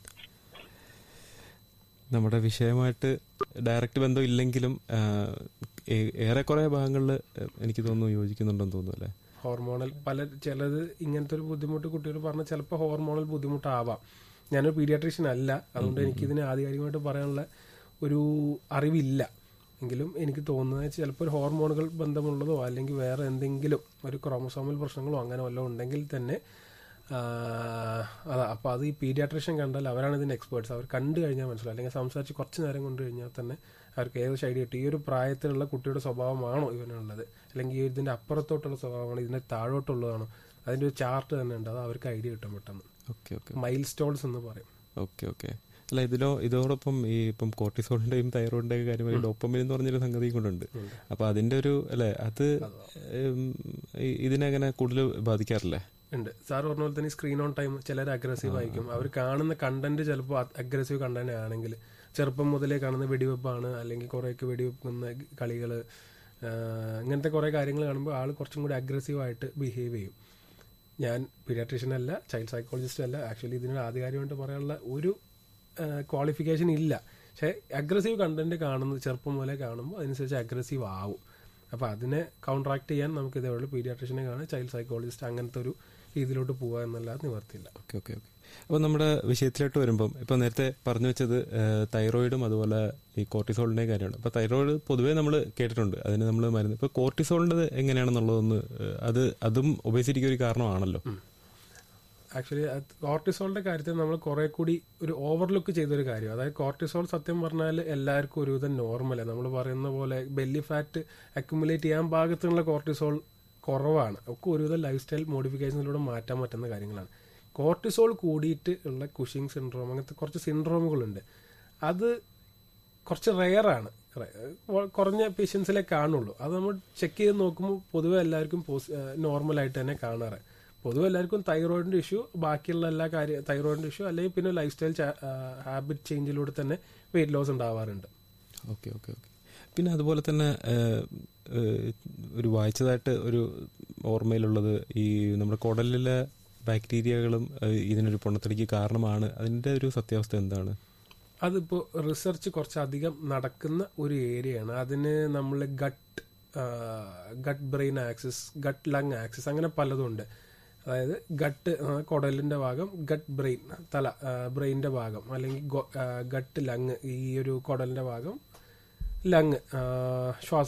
നമ്മുടെ വിഷയമായിട്ട് ഡയറക്റ്റ് ബന്ധം ഇല്ലെങ്കിലും ആ, ഏ- ഏറെക്കുറെ ഭാഗങ്ങളിൽ എനിക്ക് തോന്നുന്നു യോജിക്കുന്നുണ്ടെന്ന് തോന്നുന്നു അല്ലേ ഹോർമോണൽ പല ചിലത് ഇങ്ങനത്തെ ഒരു ബുദ്ധിമുട്ട് കുട്ടികൾ പറഞ്ഞ ചിലപ്പോൾ ഹോർമോണൽ ബുദ്ധിമുട്ടാവാം ഞാനൊരു പീഡിയാട്രീഷ്യൻ അല്ല അതുകൊണ്ട് എനിക്ക് ഇതിന് ആധികാരികമായിട്ട് പറയാനുള്ള ഒരു അറിവില്ല എങ്കിലും എനിക്ക് തോന്നുന്നത് ചിലപ്പോൾ ഒരു ഹോർമോണുകൾ ബന്ധമുള്ളതോ അല്ലെങ്കിൽ വേറെ എന്തെങ്കിലും ഒരു ക്രോമസോമൽ പ്രശ്നങ്ങളോ അങ്ങനെ വല്ലതും ഉണ്ടെങ്കിൽ തന്നെ അതാ അപ്പോൾ അത് ഈ പീഡിയാട്രീഷ്യൻ കണ്ടാൽ അവരാണ് ഇതിൻ്റെ എക്സ്പേർട്സ് അവർ കണ്ടു കഴിഞ്ഞാൽ മനസ്സിലാവും അല്ലെങ്കിൽ സംസാരിച്ച് കുറച്ച് നേരം കൊണ്ട് കഴിഞ്ഞാൽ തന്നെ അവർക്ക് ഏകദേശം ഐഡിയ കിട്ടും ഈ ഒരു പ്രായത്തിലുള്ള കുട്ടിയുടെ സ്വഭാവമാണോ ഇവനുള്ളത് അല്ലെങ്കിൽ ഇതിൻ്റെ അപ്പുറത്തോട്ടുള്ള സ്വഭാവമാണോ ഇതിൻ്റെ താഴോട്ടുള്ളതാണോ അതിൻ്റെ ഒരു ചാർട്ട് തന്നെ ഉണ്ട് അത് അവർക്ക് ഐഡിയ കിട്ടും പെട്ടെന്ന് ഓക്കെ ഓക്കെ മൈൽ സ്റ്റോൺസ് എന്ന് പറയും ഓക്കെ ഓക്കെ അല്ല ഇതിലോ ഇതോടൊപ്പം ഈ ഇപ്പം കോർട്ടിസോളിന്റെയും തൈറോയിഡിന്റെയും കാര്യമായി ഡോപ്പമിൻ എന്ന് പറഞ്ഞൊരു സംഗതി കൊണ്ടുണ്ട് അപ്പൊ അതിന്റെ ഒരു അല്ലെ അത് ഉം, ഈ- ഇതിനെങ്ങനെ കൂടുതൽ ബാധിക്കാറില്ലേ ഉണ്ട് സാർ പറഞ്ഞ പോലെ തന്നെ സ്ക്രീൻ ഓൺ ടൈം ചിലർ അഗ്രസീവ് ആയിരിക്കും അവർ കാണുന്ന കണ്ടന്റ് ചിലപ്പോൾ അഗ്രസീവ് കണ്ടന്റ് ആണെങ്കിൽ ചെറുപ്പം മുതലേ കാണുന്ന വെടിവെപ്പാണ് അല്ലെങ്കിൽ കുറേയൊക്കെ വെടിവെക്കുന്ന കളികൾ ഇങ്ങനത്തെ കുറേ കാര്യങ്ങൾ കാണുമ്പോൾ ആൾ കുറച്ചും കൂടി അഗ്രസീവ് ആയിട്ട് ബിഹേവ് ചെയ്യും ഞാൻ പീഡിയാട്രീഷ്യൻ അല്ല ചൈൽഡ് സൈക്കോളജിസ്റ്റ് അല്ല ആക്ച്വലി ഇതിനോട് ആധികാരികമായിട്ട് പറയാനുള്ള ഒരു ക്വാളിഫിക്കേഷൻ ഇല്ല പക്ഷേ അഗ്രസീവ് കണ്ടന്റ് കാണുന്നത് ചെറുപ്പം മുതലേ കാണുമ്പോൾ അതിനനുസരിച്ച് അഗ്രസീവ് ആവും അപ്പോൾ അതിനെ കൗണ്ടറാക്ട് ചെയ്യാൻ നമുക്ക് ഇതേപോലെ പീഡിയാട്രീഷ്യനെ കാണാം ചൈൽഡ് സൈക്കോളജിസ്റ്റ് അങ്ങനത്തെ ഒരു രീതിയിലോട്ട് പോവുക എന്നല്ലാതെ നിവർത്തിയില്ല ഓക്കെ ഓക്കെ ഓക്കെ അപ്പോൾ നമ്മുടെ വിഷയത്തിലോട്ട് വരുമ്പം ഇപ്പൊ നേരത്തെ പറഞ്ഞു വെച്ചത് ഏഹ്, തൈറോയിഡും അതുപോലെ ഈ കോർട്ടിസോളിന്റെ കാര്യമാണ് അപ്പൊ തൈറോയിഡ് പൊതുവേ നമ്മൾ കേട്ടിട്ടുണ്ട് അതിന് നമ്മൾ മരുന്ന് ഇപ്പൊ കോർട്ടിസോളിന്റെ എങ്ങനെയാണെന്നുള്ളതൊന്ന് ഏഹ്, അത് അതും ഒബേസിറ്റിക്ക് ഒരു കാരണമാണല്ലോ ആക്ച്വലി കോർട്ടിസോളിന്റെ കാര്യത്തിൽ നമ്മൾ കുറെ കൂടി ഒരു ഓവർലുക്ക് ചെയ്തൊരു കാര്യം അതായത് കോർട്ടിസോൾ സത്യം പറഞ്ഞാൽ എല്ലാവർക്കും ഒരുവിധം നോർമലാണ് നമ്മൾ പറയുന്ന പോലെ ബെല്ലി ഫാറ്റ് അക്യുമുലേറ്റ് ചെയ്യാൻ പാകത്തിനുള്ള കോർട്ടിസോൾ കുറവാണ് ഒക്കെ ഒരുവിധം ലൈഫ് സ്റ്റൈൽ മോഡിഫിക്കേഷനിലൂടെ മാറ്റാൻ പറ്റുന്ന കാര്യങ്ങളാണ് കോർട്ടിസോൾ കൂടിയിട്ട് ഉള്ള കുഷിങ് സിൻഡ്രോം അങ്ങനത്തെ കുറച്ച് സിൻഡ്രോമുകളുണ്ട് അത് കുറച്ച് റെയറാണ് കുറഞ്ഞ പേഷ്യൻസിലെ കാണുള്ളൂ അത് നമ്മൾ ചെക്ക് ചെയ്ത് നോക്കുമ്പോൾ പൊതുവെ എല്ലാവർക്കും നോർമലായിട്ട് തന്നെ കാണാറ് പൊതുവെ എല്ലാവർക്കും തൈറോയിഡിന്റെ ഇഷ്യൂ ബാക്കിയുള്ള എല്ലാ കാര്യം തൈറോയിഡിന്റെ ഇഷ്യൂ അല്ലെങ്കിൽ പിന്നെ ലൈഫ് സ്റ്റൈൽ ഹാബിറ്റ് ചേഞ്ചിലൂടെ തന്നെ വെയിറ്റ് ലോസ് ഉണ്ടാവാറുണ്ട് ഓക്കെ ഓക്കെ ഓക്കെ പിന്നെ അതുപോലെ തന്നെ ഏഹ്, ഏഹ്, ഒരു വായിച്ചതായിട്ട് ഒരു ഓർമ്മയിലുള്ളത് ഈ നമ്മുടെ കുടലിലെ ബാക്ടീരിയകളും ഏഹ്, ഇതിനൊരു പൊണ്ണത്തടിക്ക് കാരണമാണ് അതിന്റെ ഒരു സത്യാവസ്ഥ എന്താണ് അതിപ്പോൾ റിസർച്ച് കുറച്ചധികം നടക്കുന്ന ഒരു ഏരിയയാണ് അതിന് നമ്മൾ gut gut brain axis gut lung axis അങ്ങനെ പലതും ഉണ്ട് അതായത് ഗട്ട് കുടലിന്റെ ഭാഗം ഗട്ട് ബ്രെയിൻ തല ബ്രെയിനിന്റെ ഭാഗം അല്ലെങ്കിൽ ഗട്ട് ലങ് ഈ ഒരു കുടലിന്റെ ഭാഗം ലങ് ശ്വാസ